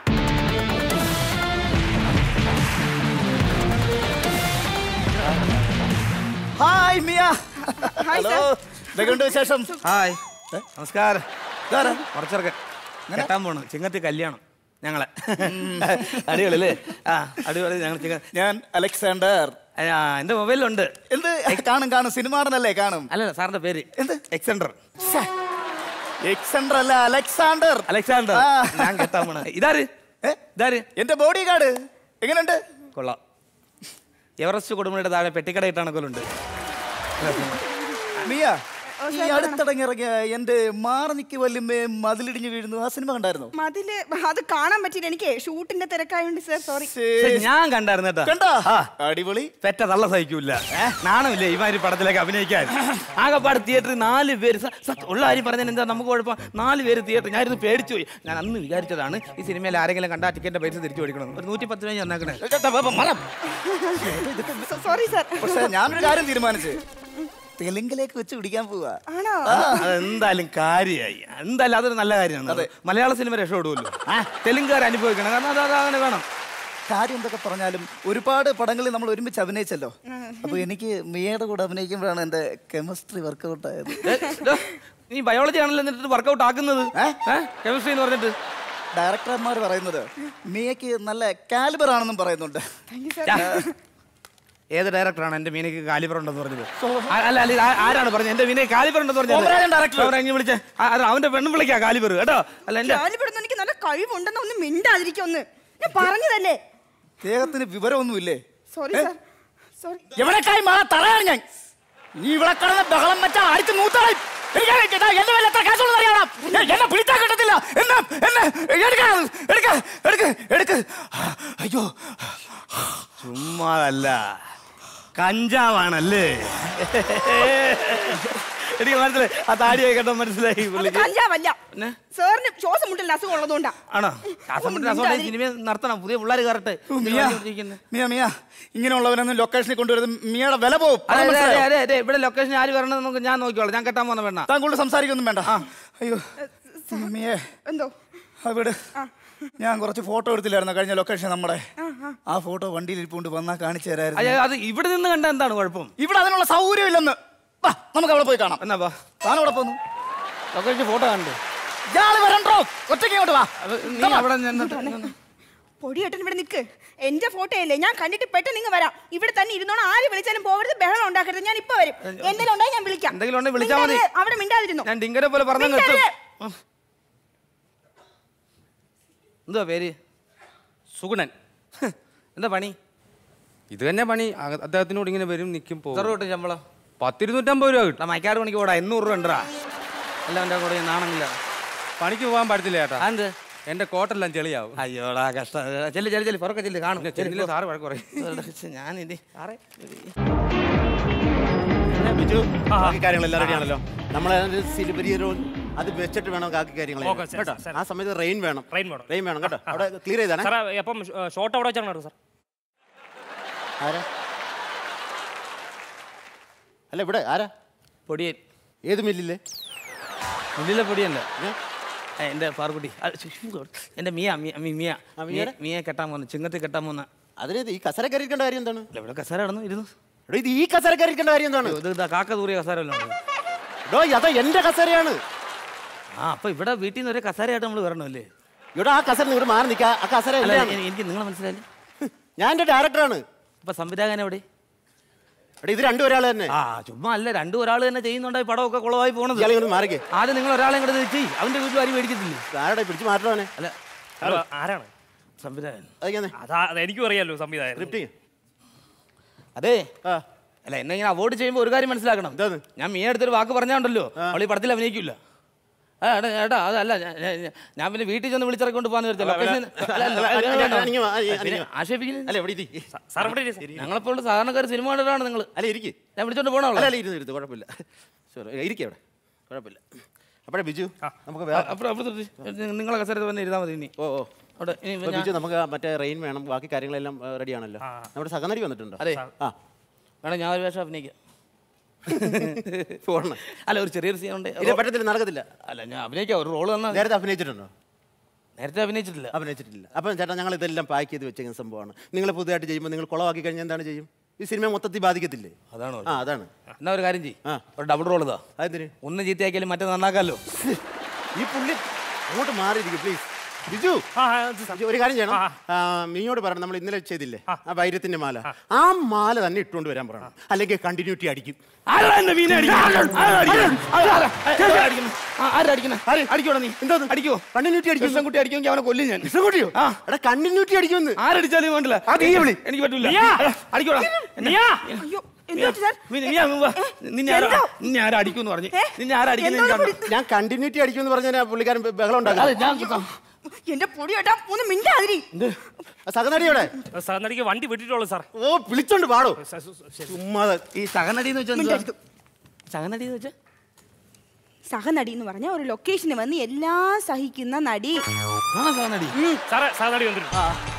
hi Mia hello എന്തൊക്കെയുണ്ട് വിശേഷം ഹായ് നമസ്കാരം കുറച്ചൊക്കെ കെട്ടാൻ പോണു ചിങ്ങത്തി കല്യാണം ഞങ്ങളെ അടിപൊളി അല്ലേ ആ അടിപൊളി ഞങ്ങൾ ചിങ്ങ ഞാൻ അലക്സാണ്ടർ ആ, എന്റെ മൊബൈലിലുണ്ട് എന്ത് കാണും കാണും സിനിമാടനല്ലേ കാണും അല്ലല്ല സാറിന്റെ പേര് എന്ത് എക്സെൻഡർ എക്സണ്ടർ അല്ല അലക്സാണ്ടർ അലക്സാണ്ടർ ആ. ഞാൻ കെട്ടാൻ പോണ ഇതാര് ഇതാര് എന്റെ ബോഡി ഗാർഡ് എങ്ങനെയുണ്ട് കൊള്ളാം എവറസ്റ്റ് കൊടുമുടിയുടെ താഴെ പെട്ടിക്കട ഇട്ടാണ് കൊല്ലുണ്ട് മിയ ഈ അടുത്തിടങ്ങിറങ്ങിയ എന്റെ മാറനിക്ക് വല്യമ്മേ മതിലിടിഞ്ഞ് വീഴുന്നു ആ സിനിമ കണ്ടായിരുന്നു മതില് അത് കാണാൻ പറ്റില്ല എനിക്ക് ഷൂട്ടിന്റെ തിരക്കായോണ്ട് സാർ സോറി ഞാൻ കണ്ടായിരുന്നു കേട്ടോ കണ്ടോ ആ. അടിപൊളി പെറ്റ തള്ള സഹിക്കൂല നാണമില്ലേ ഇമാതിരി പടത്തിലേക്ക് അഭിനയിക്കാൻ ആകെപ്പാട് തിയേറ്ററിൽ നാല് പേര് സ- സത്യം ഉള്ള കാര്യം പറഞ്ഞാൽ എന്താ നമുക്ക് കുഴപ്പം നാല് പേര് തിയേറ്റർ ഞാനിരുന്ന് പേടിച്ചു പോയി ഞാൻ അന്ന് വിചാരിച്ചതാണ് ഈ സിനിമയിൽ ആരെങ്കിലും കണ്ടാ ടിക്കറ്റിന്റെ പൈസ തിരിച്ചു കൊടുക്കണം ഒരു നൂറ്റി പത്ത് രൂപ ചെന്നേക്കണേ സോറി സാർ പക്ഷെ ഞാനൊരു കാര്യം തീരുമാനിച്ചു തെലുങ്കിലേക്ക് വെച്ച് പിടിക്കാൻ പോവാ ആണോ എന്തായാലും കാര്യമായി എന്തായാലും അതൊരു നല്ല കാര്യമാണ് മലയാള സിനിമ രക്ഷപ്പെടുമല്ലോ തെലുങ്കുകാർ അനുഭവിക്കണം കാരണം അത് അത് അങ്ങനെ വേണം കാര്യം എന്തൊക്കെ പറഞ്ഞാലും ഒരുപാട് പടങ്ങളിൽ നമ്മൾ ഒരുമിച്ച് അഭിനയിച്ചല്ലോ അപ്പൊ എനിക്ക് മിയയുടെ കൂടെ അഭിനയിക്കുമ്പോഴാണ് എന്റെ കെമിസ്ട്രി വർക്കൗട്ട് ആയത് ഏ, ഡോ, നീ ബയോളജി ആണല്ലോ എന്നിട്ട് വർക്കൗട്ട് ആക്കുന്നത് കെമിസ്ട്രി എന്ന് പറഞ്ഞിട്ട് ഡയറക്ടർമാർ പറയുന്നത് മിയക്ക് നല്ല കാലിബർ ആണെന്നും പറയുന്നുണ്ട് ഏത് ഡയറക്ടറാണ് എന്റെ മീനക്ക് കാലിബർ ഉണ്ടെന്ന് പറഞ്ഞത് ആ, അല്ല അല്ല ഇത് ആ- ആരാണ് പറഞ്ഞത് എന്റെ മീനെ കാലിബർ ഉണ്ടെന്ന് സോമരാജൻ director. പറഞ്ഞത് വിളിച്ചേ ആ, അത് അവന്റെ പെണ്ണും വിളിക്കാ കാലിബർ കേട്ടോ അല്ല എന്റെ ഞാനിവിടുന്ന് എനിക്ക് നല്ല കഴിവുണ്ടെന്ന് ഒന്ന് മിണ്ടാതിരിക്കും ഒന്ന് ഞാൻ പറഞ്ഞതല്ലേ ദേഹത്തിന് വിവരമൊന്നുമില്ലേ സോറി സാർ സോറി എവിടെക്കായി മാറാ തറയാണ് ഞാൻ നീ ഇവിടെ കിടന്ന് ബഹളം വെച്ചാ അടിച്ച് മൂത്താളെ എന്റെ വല്ല എത്ര കാശുള്ളത് അറിയണം എന്നെ പിടിച്ചാൽ കിട്ടത്തില്ല എന്നെ എന്നെ എടുക്ക എടുക്ക എടുക്ക എടുക്ക അയ്യോ ചുമ്മാതല്ല കഞ്ചാവാണല്ലേ എനിക്ക് മനസ്സിലായി ആ താടിയൊക്കെ കണ്ടോ മനസ്സിലായി അത് പുള്ളിക്ക് കഞ്ചാവല്ല സാറിന് ശ്വാസം മുട്ടലിന് അസുഖം ഉള്ളതുകൊണ്ടാ ആണോ ശ്വാസം അസുഖം സിനിമ നടത്തണം പുതിയ പിള്ളേർ കയറട്ടെ മിയ മിയ മിയ ഇങ്ങനെയുള്ളവരൊന്നും ലൊക്കേഷനിൽ കൊണ്ടുവരുന്നത് മിയയുടെ വില പോവും അതെ, അത് അതെ, അതെ, മനസ്സിലായോ? അതെ, അതെ, ഇവിടെ ലൊക്കേഷൻ ആര് വരണം നമുക്ക് ഞാൻ നോക്കിക്കോളാം ഞാൻ കെട്ടാൻ പോകുന്ന വേണ്ട താൻ കൂടുതൽ സംസാരിക്കൊന്നും വേണ്ട അയ്യോ മിയേ എന്തോ അവിടെ ഞാൻ കുറച്ച് ഫോട്ടോ എടുത്തില്ലായിരുന്നു കഴിഞ്ഞ ലൊക്കേഷൻ നമ്മുടെ ആ, ആ. ആ ഫോട്ടോ വണ്ടിയിൽ ഇരിപ്പുണ്ട് വന്നാ കാണിച്ചു അയ്യോ, തരായിരുന്നു അത് ഇവിടെ നിന്ന് കണ്ട എന്താണ് കുഴപ്പം ഇവിടെ അതിനുള്ള സൗകര്യം ഇല്ലെന്ന് വാ നമുക്ക് അവിടെ പോയി കാണാം എന്നാ വാ താൻ അവിടെ പോന്നു ലൊക്കേഷൻ ഫോട്ടോ കണ്ടു ഇയാള് വരണ്ടോ ഒറ്റയ്ക്ക് ഇങ്ങോട്ട് വാ നീ അവിടെ നിന്നിട്ട് പൊടിയേട്ടൻ ഇവിടെ നിൽക്ക് എന്റെ ഫോട്ടോ അല്ലേ ഞാൻ കണ്ടിട്ട് പെട്ടെന്ന് ഇങ്ങ് വരാം ഇവിടെ തന്നെ ഇരുന്നോണം ആര് വിളിച്ചാലും പോകരുത് ബഹളം ഉണ്ടാക്കരുത് ഞാൻ ഇപ്പൊ വരും എന്തെങ്കിലും ഉണ്ടായി ഞാൻ വിളിക്കാം എന്തെങ്കിലും ഉണ്ടെങ്കിൽ വിളിച്ചാൽ മതി. മിണ്ടാതെ, അവിടെ മിണ്ടാതിരുന്നു ഞാൻ ഡിങ്കരെ പോലെ പറഞ്ഞു മിണ്ടാതെ. എന്തുവാ പേര് സുഗുണൻ എന്താ പണി ഇത് തന്നെ പണി അക- അദ്ദേഹത്തിനോട് ഇങ്ങനെ വരും നിൽക്കും പോകും എത്ര കിട്ടും ശമ്പളം പത്തിരുന്നൂറ്റമ്പത് രൂപ കിട്ടും മൈക്കാട് പണിക്ക് പോടാ എണ്ണൂറ് രൂപ ഉണ്ടാ അല്ല എൻ്റെ കൂടെ നാണെങ്കില പണിക്ക് പോകാൻ പറ്റത്തില്ല ചേട്ടാ എന്ത് എന്റെ കോട്ടെല്ലാം ചെളിയാവും അയ്യോടാ കഷ്ടം ചെല്ലു ചെല്ലു ചെല്ലു പുറക്കെ ചെല്ലു കാണും ചെല്ലില്ല, സാറ് വഴക്ക് പറയും. ഞാൻ ഇനി സാറേ ബിജു ബാക്കി കാര്യങ്ങളെല്ലാം റെഡിയാണല്ലോ നമ്മളെ സിലിബരി റോഡ് അത് വെച്ചിട്ട് വേണം ബാക്കി കാര്യങ്ങൾ ഓക്കേ, സർ, കേട്ടോ സർ. ആ സമയത്ത് റെയിൻ വേണം റെയിൻ വേണം. റെയിൻ വേണം കേട്ടോ അവിടെ ക്ലിയർ ചെയ്താണ് സാറേ അപ്പം ഷോട്ട് അവിടെ വെച്ചാണ് നടക്കുക സാർ ആരാ അല്ല ഇവിടെ ആരാ പൊടിയൻ ഏത് മില്ലില്ലേ മില്ലിലെ പൊടിയല്ല എൻ്റെ പാർക്കുട്ടി എൻ്റെ മിയ മിയ മി- മിയ മിയയുടെ? മിയ കെട്ടാൻ പോന്നു ചിങ്ങത്തിൽ കെട്ടാൻ പോന്ന അതിന് ഈ കസര കയറിയിരിക്കേണ്ട കാര്യം എന്താണ് അല്ല ഇവിടെ കസേര കിടന്നു ഇരുന്നു എടോ ഇത് ഈ കസര കയറിയിരിക്കേണ്ട കാര്യം എന്താണ് ഇത് ഇതാ കാക്ക തൂറിയ കസേര വല്ലതും ഉണ്ടോ? എടോ അതാ എന്റെ കസരയാണ് ആ അപ്പൊ ഇവിടെ വീട്ടിൽ നിന്ന് ഒരു കസേരയായിട്ട് നമ്മൾ വരണമല്ലേ ഇവിടെ ആ കസര ഇവിടെ മാറി നിൽക്കുക ആ കസര അല്ല, എന്റെയാണ്. എ- എനിക്ക് നിങ്ങളെ മനസ്സിലായില്ലേ ഞാൻ എന്റെ ഡയറക്ടറാണ് അപ്പൊ സംവിധായകൻ എവിടെ എടാ ഇത് രണ്ടും ഒരാൾ തന്നെ ആ ചുമ്മാ അല്ല രണ്ടും ഒരാൾ തന്നെ ചെയ്യുന്നുണ്ടായി പടമൊക്കെ കുളമായി പോണത് ഇയാളെ ഇങ്ങോട്ട് മാറിക്കേ ആദ്യം നിങ്ങൾ ഒരാളെ ഇങ്ങോട്ട് ചെയ്യ് അവന്റെ വീട്ടിൽ ആരും മേടിക്കത്തില്ലേ ആരുടെ പിടിച്ച് മാറ്റണേ അല്ല ഹലോ ആരാണ് സംവിധായകൻ അതാ അത് എനിക്കും അറിയാലോ സംവിധായകൻ അതെ അല്ല എന്നെ ഇങ്ങനെ അവോയ്ഡ് ചെയ്യുമ്പോൾ ഒരു കാര്യം മനസ്സിലാക്കണം ഞാൻ മീ അടുത്തൊരു വാക്ക് പറഞ്ഞാണ്ടല്ലോ അവൾ ഈ പടത്തിൽ അഭിനയിക്കില്ല ആ, എടാ, ഏട്ടാ അതല്ല ഞാൻ- ഞാൻ- ഞാൻ പിന്നെ വീട്ടിൽ ചെന്ന് വിളിച്ചിറക്കൊണ്ട് പോകാന്ന് വിചാരിച്ചോ അല്ല, ലൊക്കേഷൻ അല്ല, അല്ല, അല്ല, അല്ല, അല്ല, ഇങ്ങ് വാ, ഇ- പിന്നെ ഇങ്ങ് വാ. ആക്ഷേപിക്കുന്നു അല്ല ഇവിടെ ഇരി. സാർ ഇവിടെ ഇരി, സാർ. ഞങ്ങളെപ്പോഴുള്ള സാധാരണക്കാർ സിനിമ കണ്ടിട്ടാണ് നിങ്ങൾ അല്ല ഇരിക്ക് ഞാൻ വിളിച്ചോണ്ട് പോണോ അല്ല അല്ല ഇരുന്ന് ഇരുന്ന് കുഴപ്പമില്ല സോറി ഇരിക്കേ അവിടെ കുഴപ്പമില്ല അപ്പോഴേ ബിജു നമുക്ക് വേറെ അപ്പുറം അപ്പുറത്ത് നിങ്ങളെ കസരത്ത് തന്നെ ഇരുന്നാൽ മതി ഇനി ഓ ഓ അവിടെ ഇനി അപ്പൊ ഞാൻ- ബിജു നമുക്ക് ആ മറ്റേ റെയിൻ വേണം ബാക്കി കാര്യങ്ങളെല്ലാം റെഡി ആണല്ലോ നമ്മുടെ സഹനടി വന്നിട്ടുണ്ടോ അതെ ആ വേണം ഞാൻ ഒരു വേഷം അഭിനയിക്കാം പോകണം അല്ല ഒരു ചെറിയൊരു സീൻ ഉണ്ട് ഇല്ല പറ്റത്തില്ല നടക്കത്തില്ല അല്ല ഞാൻ അഭിനയിക്കാം ഒരു റോള് തന്നാൽ നേരത്തെ അഭിനയിച്ചിട്ടുണ്ടോ നേരത്തെ അഭിനയിച്ചിട്ടില്ല അഭിനയിച്ചിട്ടില്ല അപ്പം ചേട്ടാ ഞങ്ങൾ ഇതെല്ലാം പാക്ക് ചെയ്ത് വെച്ചേക്കുന്ന സംഭവമാണ് നിങ്ങൾ പുതുതായിട്ട് ചെയ്യുമ്പോൾ നിങ്ങൾ കുളമാക്കി കഴിഞ്ഞാൽ എന്താണ് ചെയ്യും ഈ സിനിമ മൊത്തത്തിൽ ബാധിക്കത്തില്ലേ അതാണോ ആ അതാണ് എന്നാ ഒരു കാര്യം ചെയ്യും ആ ഒരു ഡബിൾ റോൾ ഇതാ അതെന്തിന് ഒന്ന് ചീത്തയാക്കിയാലും മറ്റേ നന്നാക്കാമല്ലോ ഈ പുള്ളി അങ്ങോട്ട് മാറിയിരിക്കും പ്ലീസ് ബിജു ബിജു, ഒരു കാര്യം ചെയ്യണം ആ, മീയോട് പറയണം നമ്മൾ ഇന്നലെ ചെയ്തില്ലേ ആ വൈരത്തിന്റെ മാല ആ മാല തന്നെ ഇട്ടുകൊണ്ട് വരാൻ പറയണം അല്ലെങ്കിൽ കണ്ടിന്യൂറ്റി അടിക്കും അടിക്കോ കണ്ടിന്യൂറ്റി അടിക്കും കൃഷ്ണൻകുട്ടി അടിക്കുമെങ്കിൽ അവനെ കൊല്ലും ഞാൻ കൃഷ്ണൻകുട്ടിയോ എടാ കണ്ടിന്യൂറ്റി അടിക്കുമെന്ന് ആരടിച്ചാലും വേണ്ടില്ല ആ, നീ വിളി. എനിക്ക് പറ്റൂല മിയ! അടിക്കോടാ അയ്യോ എന്ത് പറ്റി സാർ മിയ, മിയ, മിയ, നിന്നെ ആരാ നിന്നെ ആരാ അടിക്കുമെന്ന് പറഞ്ഞു നിന്നെ ആരാ അടിക്കുന്നത് ഞാൻ കണ്ടിന്യൂറ്റി അടിക്കുമെന്ന് പറഞ്ഞാൽ പുള്ളിക്കാരൻ ബഹളം ഉണ്ടാക്കും എന്റെ പൊടി കേട്ടാ ഒന്ന് മിണ്ടാതിരി സഹനടിയോടെ സഹനടിക്ക് വണ്ടി വിട്ടിട്ടുള്ളൂ സാർ ഓ വിളിച്ചോണ്ട് പാടോ ചുമ്മാ ഈ സഹനടി എന്ന് വെച്ചാൽ മിണ്ടരുത്. സഹനടി എന്ന് വെച്ചാൽ സഹനടി എന്ന് പറഞ്ഞ ഒരു ലൊക്കേഷന് വന്ന് എല്ലാം സഹിക്കുന്ന നടി സഹനടി സാറേ സഹനടി വന്നിട്ടുണ്ട്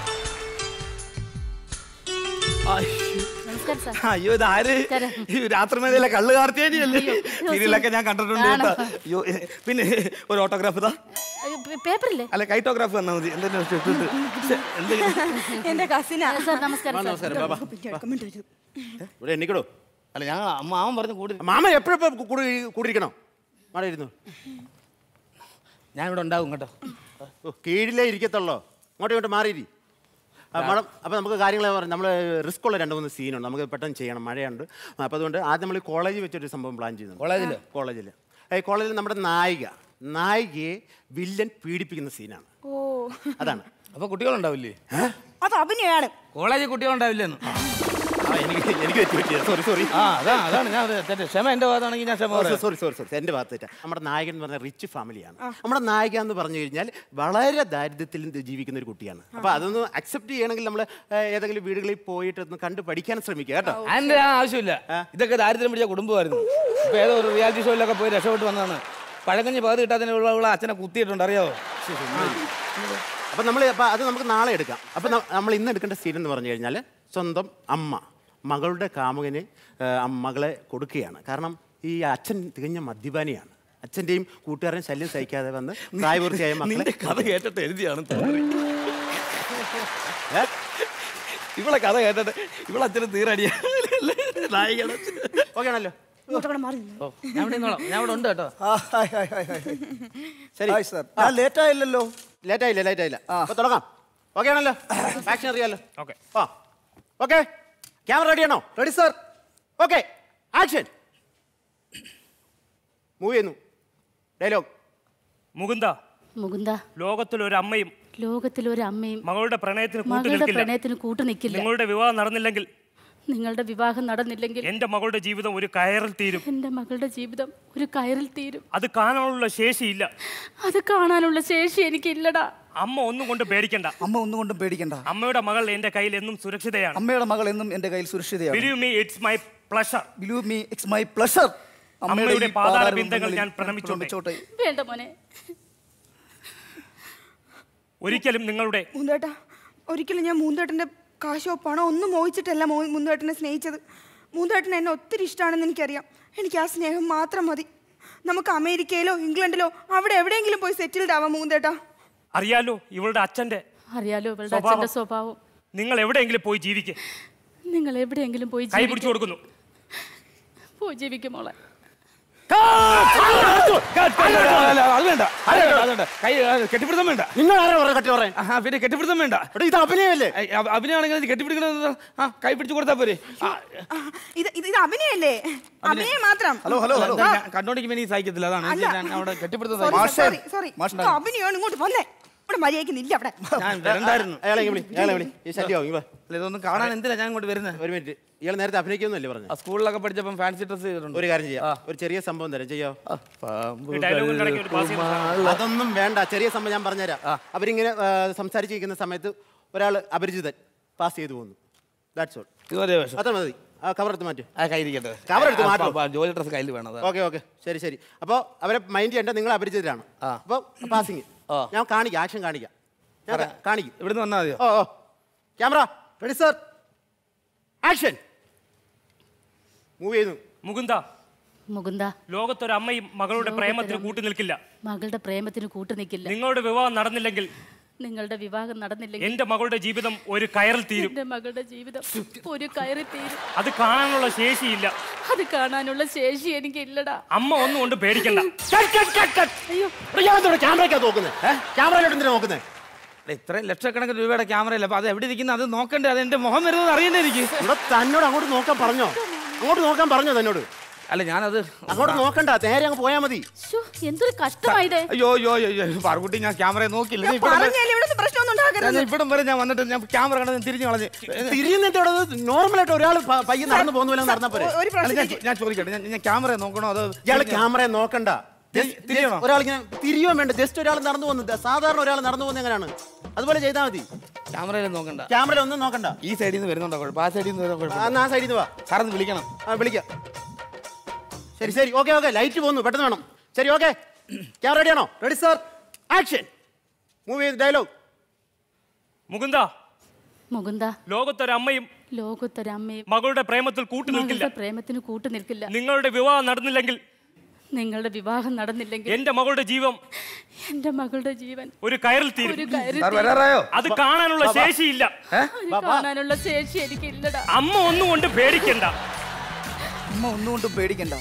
നമസ്കാരം സാർ അയ്യോ ഇത് ആര് ഈ രാത്രിമേളയിലെ കള്ള് കാർത്തിയേനിയല്ലേ സീരിയലൊക്കെ ഞാൻ കണ്ടിട്ടുണ്ട് ആണോ? കേട്ടോ അയ്യോ ഏ, പിന്നെ ഒരു ഓട്ടോഗ്രാഫ് ഇതാ അയ്യോ, പേ- പേപ്പറില്ലേ അല്ല കൈറ്റോഗ്രാഫ് തന്നാൽ മതി എന്തെങ്കിലും വെച്ചിട്ട് എന്തെങ്കിലും എന്റെ കസിനാ സാർ നമസ്കാരം ആ, സാർ. നമസ്കാരം, ബാബാ. മിണ്ടരുത്. ഇവിടെ എണ്ണിക്കടോ അല്ല ഞാൻ മാമൻ പറഞ്ഞു കൂടി മാമ എപ്പോഴും കൂടി കൂടിയിരിക്കണോ മാടെ ഇരുന്നു ഞാൻ ഇവിടെ ഉണ്ടാവും കേട്ടോ ഓ, കീഴിലേ ഇരിക്കത്തുള്ളോ അങ്ങോട്ട് ഇങ്ങോട്ട് മാറിയിരി ആ, മാഡം അപ്പോൾ നമുക്ക് കാര്യങ്ങൾ പറയാം നമ്മൾ റിസ്ക് ഉള്ള രണ്ട് മൂന്ന് സീനുണ്ട് നമുക്ക് പെട്ടെന്ന് ചെയ്യണം മഴയുണ്ട് അപ്പോൾ അതുകൊണ്ട് ആദ്യം നമ്മൾ കോളേജിൽ വെച്ചൊരു സംഭവം പ്ലാൻ ചെയ്യുന്നുണ്ട് കോളേജിലോ? കോളേജിൽ കോളേജിൽ നമ്മുടെ നായിക നായികയെ വില്ലൻ പീഡിപ്പിക്കുന്ന സീനാണ് ഓ അതാണ് അപ്പൊ കുട്ടികളുണ്ടാവില്ലേ അത് അഭിനയാണ് കോളേജിൽ കുട്ടികളുണ്ടാവില്ലെന്ന് എനിക്ക് എനിക്ക് തെറ്റി പറ്റിയത് സോറി സോറി ആ അതാ അതാണ് ഞാൻ തെറ്റ്. ക്ഷമ എന്റെ ഭാഗത്താണെങ്കിൽ ഞാൻ ക്ഷമ പറയാം. സോറി സോറി സോറി എന്റെ ഭാഗത്ത് തെറ്റാ നമ്മുടെ നായകൻ എന്ന് പറഞ്ഞ റിച്ച് ഫാമിലിയാണ് നമ്മുടെ നായിക എന്ന് പറഞ്ഞു കഴിഞ്ഞാൽ വളരെ ദാരിദ്ര്യത്തിൽ ജീവിക്കുന്ന ഒരു കുട്ടിയാണ് അപ്പൊ അതൊന്ന് അക്സെപ്റ്റ് ചെയ്യണമെങ്കിൽ നമ്മൾ ഏതെങ്കിലും വീടുകളിൽ പോയിട്ട് ഒന്ന് കണ്ട് പഠിക്കാൻ ശ്രമിക്കുക കേട്ടോ അതിന്റെ ആ ആവശ്യമില്ല ഇതൊക്കെ ദാരിദ്ര്യം പിടിച്ച കുടുംബമായിരുന്നു ഇപ്പൊ ഏതോ ഒരു റിയാലിറ്റി ഷോയിലൊക്കെ പോയി രക്ഷപ്പെട്ട് വന്നതാണ് പഴകഞ്ഞ് പകുതി കിട്ടാത്തതിന് ഉള്ള അച്ഛനെ കുത്തിയിട്ടുണ്ട് അറിയാവോ അപ്പൊ നമ്മൾ അപ്പൊ അത് നമുക്ക് നാളെ എടുക്കാം അപ്പൊ ന- നമ്മൾ ഇന്ന് എടുക്കേണ്ട സീൻ എന്ന് പറഞ്ഞു കഴിഞ്ഞാൽ സ്വന്തം അമ്മ മകളുടെ കാമുകന് ആ, അം- മകളെ കൊടുക്കുകയാണ് കാരണം ഈ അച്ഛൻ തികഞ്ഞ മദ്യപാനിയാണ് അച്ഛൻ്റെയും കൂട്ടുകാരൻ ശല്യം സഹിക്കാതെ വന്ന് പ്രായപൂർത്തിയായ മക്കളെ നിന്റെ കഥ കേട്ടിട്ട് എഴുതിയാണ് ഇവളെ കഥ കേട്ടിട്ട് ഇവളെ അച്ഛന് തീരടിയ നായികയുടെ ഓക്കെ ആണല്ലോ ഇങ്ങോട്ടൊക്കെ മാറി ഓ, ഞാൻ ഇവിടെ നിന്നോളാം ഞാൻ ഇവിടെ ഉണ്ട് കേട്ടോ ശരി ഹായ് സർ ഞാൻ ലേറ്റ് ആയില്ലല്ലോ ലേറ്റ് ആയില്ല ലേറ്റ് ആയില്ല അപ്പൊ തുടങ്ങാം ഓക്കെ ആണല്ലോ ആക്ഷൻ അറിയാലോ ഓക്കെ ആ ഓക്കെ ക്യാമറ റെഡിയാണോ ready sir okay action move ചെയ്യുന്നു ഡയലോഗ് മുകുന്ദ മുകുന്ദ ലോകത്തിൽ ഒരു അമ്മയും ലോകത്തിൽ ഒരു അമ്മയും മകളുടെ പ്രണയത്തിന് കൂട്ടു മകളുടെ നിൽക്കില്ല പ്രണയത്തിന് കൂട്ടു നിൽക്കില്ല നിങ്ങളുടെ വിവാഹം നടന്നില്ലെങ്കിൽ നിങ്ങളുടെ വിവാഹം നടന്നില്ലെങ്കിൽ എന്റെ മകളുടെ ജീവിതം ഒരു കയറിൽ തീരും എന്റെ മകളുടെ ജീവിതം ഒരു കയറിൽ തീരും അത് കാണാനുള്ള ശേഷിയില്ല അത് കാണാനുള്ള ശേഷി എനിക്കില്ലടാ അമ്മ ഒന്നും കൊണ്ട് പേടിക്കണ്ട അമ്മ ഒന്നും കൊണ്ടും പേടിക്കണ്ട അമ്മയുടെ മകൾ എന്റെ കയ്യിൽ എന്നും സുരക്ഷിതയാണ് അമ്മയുടെ മകൾ എന്നും എന്റെ കയ്യിൽ സുരക്ഷിതയാണ് believe me it's my pleasure believe me it's my pleasure അമ്മയുടെ പാതാള ബിന്ദങ്ങൾ ഞാൻ പ്രണമിച്ചോട്ടെ വേണ്ട മോനെ ഒരിക്കലും നിങ്ങളുടെ മൂന്തേട്ടാ ഒരിക്കലും ഞാൻ മൂന്തേട്ടൻ്റെ കാശോ പണോ ഒന്നും മോഹിച്ചിട്ടല്ല മോ മൂന്തേട്ടനെ സ്നേഹിച്ചത് മൂന്തേട്ടൻ എന്നെ ഒത്തിരി ഇഷ്ടമാണെന്ന് എനിക്കറിയാം എനിക്ക് ആ സ്നേഹം മാത്രം മതി നമുക്ക് അമേരിക്കയിലോ ഇംഗ്ലണ്ടിലോ അവിടെ എവിടെയെങ്കിലും പോയി സെറ്റിൽഡ് ആവാം മൂന്തേട്ടാ അറിയാലോ ഇവളുടെ അച്ഛന്റെ അറിയാലോ ഇവളുടെ സ്വഭാവം. അച്ഛന്റെ സ്വഭാവം നിങ്ങൾ എവിടെയെങ്കിലും പോയി ജീവിക്കേ നിങ്ങൾ എവിടെയെങ്കിലും പോയി കൈ പിടിച്ചു ജീവിക്ക്. കൊടുക്കുന്നു പോയി ജീവിക്കും മോളെ അല്ല, അത് വേണ്ട അത് വേണ്ട, അത് വേണ്ട കൈ ആ, കെട്ടിപ്പിടുത്തം വേണ്ട നിങ്ങൾ ആരാ പറയാ കട്ടി പറയാൻ ആ, പിന്നെ കെട്ടിപ്പിടുത്തം വേണ്ട ഇത് അഭിനയല്ലേ അഭിനയാണെങ്കിൽ കെട്ടിപ്പിടിക്കണത് ആ കൈ പിടിച്ചു കൊടുത്താ പോരെ ആ, ഇത് ഇത് ഇത് അഭിനയല്ലേ അഭിനയം മാത്രം എന്താ, ഞാൻ കണ്ടോണ്ടിരിക്കുമ്പോ എനിക്ക് സഹിക്കത്തില്ല അതാണ് അല്ല. ഞാൻ അവിടെ കെട്ടിപ്പിടുത്തം സോറി സഹിക്കും. സോറി സോറി ഇത് അഭിനയമാണ് ഇങ്ങോട്ട് വന്നേ ഇവിടെ മര്യാദയ്ക്ക് നില്ല അവിടെ ഞാൻ വരണ്ടായിരുന്നു അയാളെ ഇങ്ങ് വിളി അയാളെ വിളി ഈ ശല്യമാവും ഇങ്ങ് വാ. അല്ല, ഇതൊന്നും കാണാൻ എന്തിനാ ഞാൻ ഇങ്ങോട്ട് വരുന്നത് ഒരു മിനിറ്റ് ഇയാൾ നേരത്തെ അഭിനയിക്കുമെന്നല്ലേ പറഞ്ഞു ആ സ്കൂളിലൊക്കെ പഠിച്ചപ്പം ഫാൻസി ഡ്രസ് ചെയ്തിട്ടുണ്ട് ഒരു കാര്യം ചെയ്യാം ഒരു ചെറിയ സംഭവം തരാം ചെയ്യാവോ ഈ ഡയലോഗിന്റെ ഇടയ്ക്ക് ഒരു പാസ് ചെയ്യുന്ന അതൊന്നും വേണ്ട ചെറിയ സംഭവം ഞാൻ പറഞ്ഞുതരാം അവരിങ്ങനെ ആ, സംസാരിച്ചിരിക്കുന്ന സമയത്ത് ഒരാൾ അപരിചിതൻ പാസ് ചെയ്തു പോകുന്നു ദാറ്റ്സ് ഓൾ ഇത് മതി വേഷം. അത്ര മതി ആ കവർ എടുത്ത് മാറ്റി ആ കൈ ഇരിക്കട്ടെ കവർ എടുത്ത് ആ, മാറ്റും ആ, ജോലി ഡ്രസ് കയ്യിൽ വേണം അതാ. ഓക്കെ ഓക്കെ ശരി ശരി അപ്പോൾ അവരെ മൈൻഡ് ചെയ്യേണ്ട നിങ്ങൾ അപരിചിതരാണ് അപ്പോൾ പാസിങ് ഞാൻ കാണിക്കാം ആക്ഷൻ കാണിക്കാം ഞാൻ കാ- കാണിക്കും ഇവിടുന്ന് വന്നാൽ മതിയോ ഓ ഓ camera ready sir action move ചെയ്യുന്നു മുകുന്ദ മുകുന്ദ ലോകത്തൊരു അമ്മയും മകളുടെ പ്രേമത്തിന് കൂട്ടു നിൽക്കില്ല മകളുടെ പ്രേമത്തിന് കൂട്ടു നിൽക്കില്ല നിങ്ങളുടെ വിവാഹം നടന്നില്ലെങ്കിൽ നിങ്ങളുടെ വിവാഹം നടന്നില്ലെങ്കിൽ എന്റെ മകളുടെ ജീവിതം ഒരു കയറിൽ തീരും എന്റെ മകളുടെ ജീവിതം ഒരു കയറി തീരും അത് കാണാനുള്ള ശേഷിയില്ല അത് കാണാനുള്ള ശേഷി എനിക്കില്ലടാ അമ്മ ഒന്നും കൊണ്ട് പേടിക്കണ്ട അയ്യോ ക്യാമറയ്ക്കാ നോക്കുന്നത് ക്യാമറയിലോട്ട് എന്തിനാ നോക്കുന്നത് എടാ, ഇത്രയും ലക്ഷക്കണക്കിന് രൂപയുടെ ക്യാമറയല്ല അപ്പൊ അത് എവിടെ ഇരിക്കുന്നത് അത് നോക്കണ്ടേ അത് എന്റെ മുഖം വരുന്നത് അറിയണ്ടേ എനിക്ക് ഇവിടെ തന്നോട് അങ്ങോട്ട് നോക്കാൻ പറഞ്ഞോ അങ്ങോട്ട് നോക്കാൻ പറഞ്ഞോ തന്നോട് അല്ല ഞാനത് അങ്ങോട്ട് നോക്കണ്ട നേരെ അങ്ങ് പോയാൽ മതി ശ്ശോ, എന്തൊരു കഷ്ടമായത് അയ്യോ അയ്യോ അയ്യോ അയ്യോ പാർക്കുട്ടി ഞാൻ ക്യാമറ നോക്കില്ല നീ ഇവിടം വരെ- പറഞ്ഞാലും ഇവിടെ പ്രശ്നമൊന്നും ഉണ്ടാക്കരുത് ഞാൻ ഇവിടം വരെ ഞാൻ വന്നിട്ട് ഞാൻ ക്യാമറ കണ്ടത് തിരിഞ്ഞു കളഞ്ഞ് തിരിയുന്നിട്ട് നോർമലായിട്ട് ഒരാൾ പയ്യെ നടന്നു പോകുന്ന പോലെ നടന്നാ പോരെ ഒരു അല്ല, ഞാൻ ചോ- ഞാൻ ചോദിക്കട്ടെ ഞാൻ- ഞാൻ ക്യാമറ നോക്കണോ അതോ ഇയാള് ക്യാമറ നോക്കണ്ട തിരിയണോ? ഒരാൾ ഇങ്ങനെ തിരിയോ വേണ്ട ജസ്റ്റ് ഒരാൾ നടന്നു പോകുന്നത് സാധാരണ ഒരാൾ നടന്നു പോകുന്നത് എങ്ങനെയാണ് അതുപോലെ ചെയ്താൽ മതി ക്യാമറയിൽ നോക്കണ്ട ക്യാമറ ഒന്നും നോക്കണ്ട ഈ സൈഡിൽ നിന്ന് വരുന്നുണ്ടോ കുഴപ്പം ആ സൈഡിൽ നിന്ന് വരുന്ന ആ, എന്നാ ആ സൈഡിൽ നിന്ന് വാ സാറൊന്ന് വിളിക്കണം ആ വിളിക്കാം ശരി ശരി ഓക്കെ ഓക്കെ ലൈറ്റ് പോകുന്നു പെട്ടെന്ന് വേണം ശരി ഓക്കെ ക്യാമറ റെഡിയാണോ ready sir action move dialogue Mukunda Mukunda ലോകത്തൊരു അമ്മയും ലോകത്തൊരമ്മയും മകളുടെ പ്രേമത്തിൽ കൂട്ടു നിൽക്കില്ല മകളുടെ പ്രേമത്തിന് കൂട്ടു നിൽക്കില്ല നിങ്ങളുടെ വിവാഹം നടന്നില്ലെങ്കിൽ നിങ്ങളുടെ വിവാഹം നടന്നില്ലെങ്കിൽ എന്റെ മകളുടെ ജീവൻ എന്റെ മകളുടെ ജീവൻ ഒരു കയറിൽ തീരും ഒരു കയറി സാർ വരാറായോ അത് കാണാനുള്ള ശേഷിയില്ല ഒരു കാണാനുള്ള ശേഷി എനിക്കില്ലടാ അമ്മ ഒന്നും കൊണ്ട് പേടിക്കണ്ട അമ്മ ഒന്നും കൊണ്ടും പേടിക്കണ്ട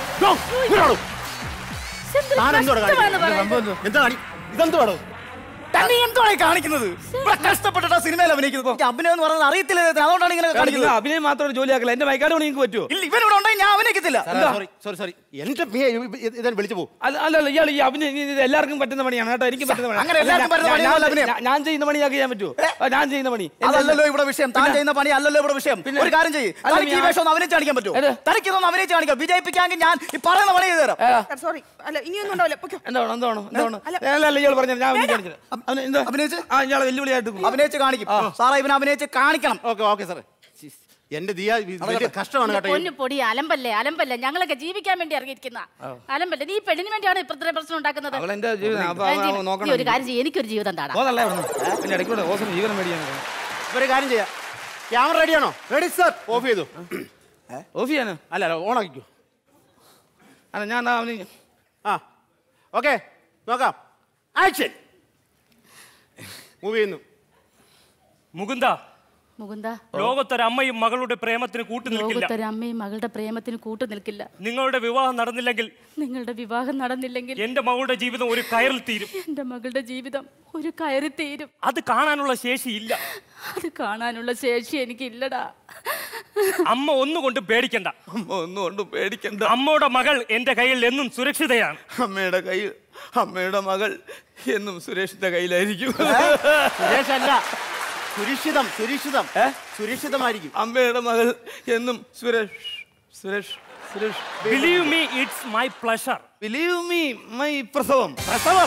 എന്തൊരു താൻ എന്തോടാ കഷ്ടമാണെന്ന് കാണിക്കുന്നത്? പറയുന്നത്. എന്താ കാണി ഇതെന്തുവാടോ നീ എന്താണ് കാണിക്കുന്നത് ഇവിടെ കഷ്ടപ്പെട്ടിട്ട് സിനിമയിൽ അഭിനയിക്കുന്നത് എനിക്ക് അഭിനയം എന്ന് പറയുന്നത് അറിയത്തില്ല ഇതിനകത്ത്. അതുകൊണ്ടാണ് ഇങ്ങനെ കാണിക്കുന്നത് അഭിനയം മാത്രം ജോലിയാക്കല എന്റെ മൈക്കാട് പണി നിങ്ങൾക്ക് പറ്റുമോ ഇല്ല ഇവനിവിടെ ഉണ്ടെങ്കിൽ ഞാൻ അഭിനയിക്കത്തില്ല സോറി സോറി സോറി എന്റെ ഇതാൻ വിളിച്ചു പോകും അല്ല അല്ല അല്ല, ഇയാൾ ഈ അഭിനയം ഇത് എല്ലാവർക്കും പറ്റുന്ന പണിയാണ് കേട്ടോ എനിക്ക് പറ്റുന്ന പണിയാണ്. അങ്ങനെ എല്ലാവർക്കും പറ്റുന്ന ഞാൻ- പണിയൊന്നുമല്ല ഞാൻ- അഭിനയം. ഞാൻ- ഞാൻ ചെയ്യുന്ന പണിയാക്കി ചെയ്യാൻ പറ്റുമോ ആ, ഞാൻ ചെയ്യുന്ന പണി അതല്ലല്ലോ ഇവിടെ വിഷയം താൻ പിന്നെ- ചെയ്യുന്ന പണി അല്ലല്ലോ ഇവിടെ വിഷയം പിന്നെ- ഒരു കാര്യം ചെയ്യും അല്ല, തനിക്ക് ഈ ഞാൻ- വേഷം ഒന്ന് അഭിനയിച്ച് കാണിക്കാൻ പറ്റുമോ തനിക്ക് ഇതൊന്ന് അഭിനയിച്ച് കാണിക്കാം വിജയിപ്പിക്കാമെങ്കിൽ ഞാൻ ഈ പറയുന്ന പണി ചെയ്തു തരാം സോറി അല്ല ഇനിയൊന്നും ഉണ്ടാവില്ല പൊയ്ക്കോ. എന്താണോ എന്താണോ എന്താണോ അല്ല. അല്ല അല്ല ഇയാൾ പറഞ്ഞു ഞാൻ അഭിനയിച്ച് കാണിച്ചത്. അവന് എന്താ അഭിനയിച്ച് ആ ഇയാളെ വെല്ലുവിളിയായിട്ട് അഭിനയിച്ച് കാണിക്കും സാറേ ഇവനെ അഭിനയിച്ച് കാണിക്കണം ഓക്കെ ഓക്കെ സാറേ എന്റെ ദിയ ഇത് വലിയ കഷ്ടമാണ് കേട്ടോ ഈ- പൊന്നു പൊടി അലമ്പല്ലേ അലമ്പല്ലേ ഞങ്ങളൊക്കെ ജീവിക്കാൻ വേണ്ടി ഇറങ്ങിയിരിക്കുന്ന അലമ്പല്ലേ നീ പെണ്ണിന് വേണ്ടിയാണ് ഇപ്പഴത്തെ പ്രശ്നം ഉണ്ടാക്കുന്നത് അവൾ എന്റെ ജീവിതം അപ്പൊ അവൻ- അവൻ നീ നോക്കണം ഒരു കാര്യം ചെയ്യും എനിക്കൊരു ജീവിതം താടാ ഓതല്ലേ അവിടുന്ന് പിന്നെ ഇടയ്ക്കൂടെ ഓസം ജീവനം മേടിയാണ് ഒരു കാര്യം ചെയ്യാം ക്യാമറ റെഡിയാണോ റെഡി സർ ഓഫ് ചെയ്തു ഓഫ് ചെയ്യാനോ അല്ല അല്ല ഓൺ ആക്കിക്കോ അല്ല ഞാൻ ദാ അവന് ആ ഓക്കെ നോക്കാം ആക്ഷൻ മൂവ് ചെയ്യുന്നു മുകുന്ദ മുകുന്ദ ലോകത്തൊരമ്മയും മകളുടെ പ്രേമത്തിന് കൂട്ടു നിൽക്കില്ല ലോകത്തൊരു അമ്മയും മകളുടെ പ്രേമത്തിന് കൂട്ടു നിൽക്കില്ല നിങ്ങളുടെ വിവാഹം നടന്നില്ലെങ്കിൽ നിങ്ങളുടെ വിവാഹം നടന്നില്ലെങ്കിൽ എന്റെ മകളുടെ ജീവിതം ഒരു കയറിൽ തീരും എന്റെ മകളുടെ ജീവിതം ഒരു കയറി തീരും അത് കാണാനുള്ള ശേഷിയില്ല അത് കാണാനുള്ള ശേഷി എനിക്കില്ലടാ അമ്മ ഒന്നുകൊണ്ട് പേടിക്കണ്ട അമ്മ ഒന്നുകൊണ്ട് പേടിക്കണ്ട അമ്മയുടെ മകൾ എന്റെ കയ്യിൽ എന്നും സുരക്ഷിതയാണ് അമ്മയുടെ കയ്യിൽ അമ്മയുടെ മകൾ എന്നും സുരേഷിന്റെ കയ്യിലായിരിക്കും സുരേഷ് അല്ല സുരക്ഷിതം സുരക്ഷിതം സുരക്ഷിതമായിരിക്കും അമ്മയുടെ മകൾ എന്നും Suresh Suresh Suresh believe me it's my pleasure believe me my പ്രസവം പ്രസവം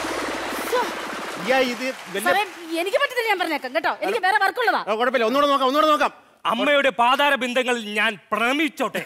ഇത് വലിയ സാറേ എനിക്ക് പറ്റത്തില്ല ഞാൻ പറഞ്ഞേക്കാം കേട്ടോ എനിക്ക് വേറെ വർക്കുള്ളതാ ആ, കുഴപ്പമില്ല ഒന്നുകൂടെ നോക്കാം ഒന്നുകൂടെ നോക്കാം അമ്മയുടെ പാതാര ബിന്ദങ്ങളിൽ ഞാൻ പ്രണമിച്ചോട്ടെ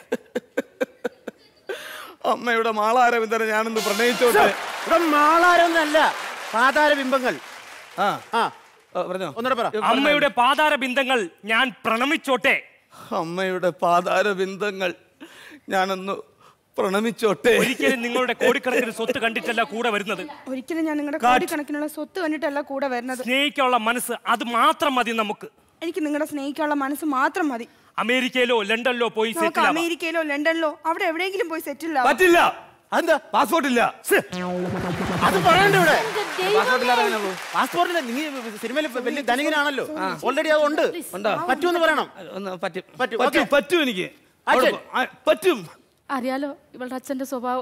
അമ്മയുടെ മാളാരവിന്ദനെ ഞാനൊന്ന് പ്രണയിച്ചോട്ടെ ഇവിടെ മാളാരൊന്നല്ല പാതാര ബിംബങ്ങൾ ആ ആ പറഞ്ഞോ ഒന്നുകൂടെ പറ അമ്മയുടെ പാതാര ബിന്ദങ്ങൾ ഞാൻ പ്രണമിച്ചോട്ടെ അമ്മയുടെ പാതാര ബിന്ദങ്ങൾ ഞാനൊന്ന് പ്രണമിച്ചോട്ടെ ഒരിക്കലും നിങ്ങളുടെ കോടിക്കണക്കിന് സ്വത്ത് കണ്ടിട്ടല്ല കൂടെ വരുന്നത് ഒരിക്കലും ഞാൻ നിങ്ങളുടെ കാറ്റ്. കോടിക്കണക്കിനുള്ള സ്വത്ത് കണ്ടിട്ടല്ല കൂടെ വരുന്നത് സ്നേഹിക്കാനുള്ള മനസ്സ് അത് മാത്രം മതി നമുക്ക് എനിക്ക് നിങ്ങളുടെ സ്നേഹിക്കാനുള്ള മനസ്സ് മാത്രം മതി അമേരിക്കയിലോ ലണ്ടനിലോ പോയി നമുക്ക് സെറ്റിൽ ആവാം അമേരിക്കയിലോ ലണ്ടനിലോ അവിടെ എവിടെയെങ്കിലും പോയി സെറ്റിൽ പറ്റില്ല അതെന്താ പാസ്പോർട്ട് ഇല്ല അത് പറയണ്ട ഇവിടെ പാസ്പോർട്ട് ഇല്ലാതെ എങ്ങനെ പോകും? പാസ്പോർട്ടില്ല നീ സിനിമയിൽ വലിയ ധനികനാണല്ലോ ഓൾറെഡി അത് ഉണ്ട് ഉണ്ടോ? പറ്റുമെന്ന് പറയണം ഒന്ന് പറ്റും പറ്റും, പറ്റും ഓക്കേ. പറ്റും എനിക്ക് ആക്ഷൻ. അവിടെ പോ- ആ, പറ്റും അറിയാലോ ഇവളുടെ അച്ഛന്റെ സ്വഭാവം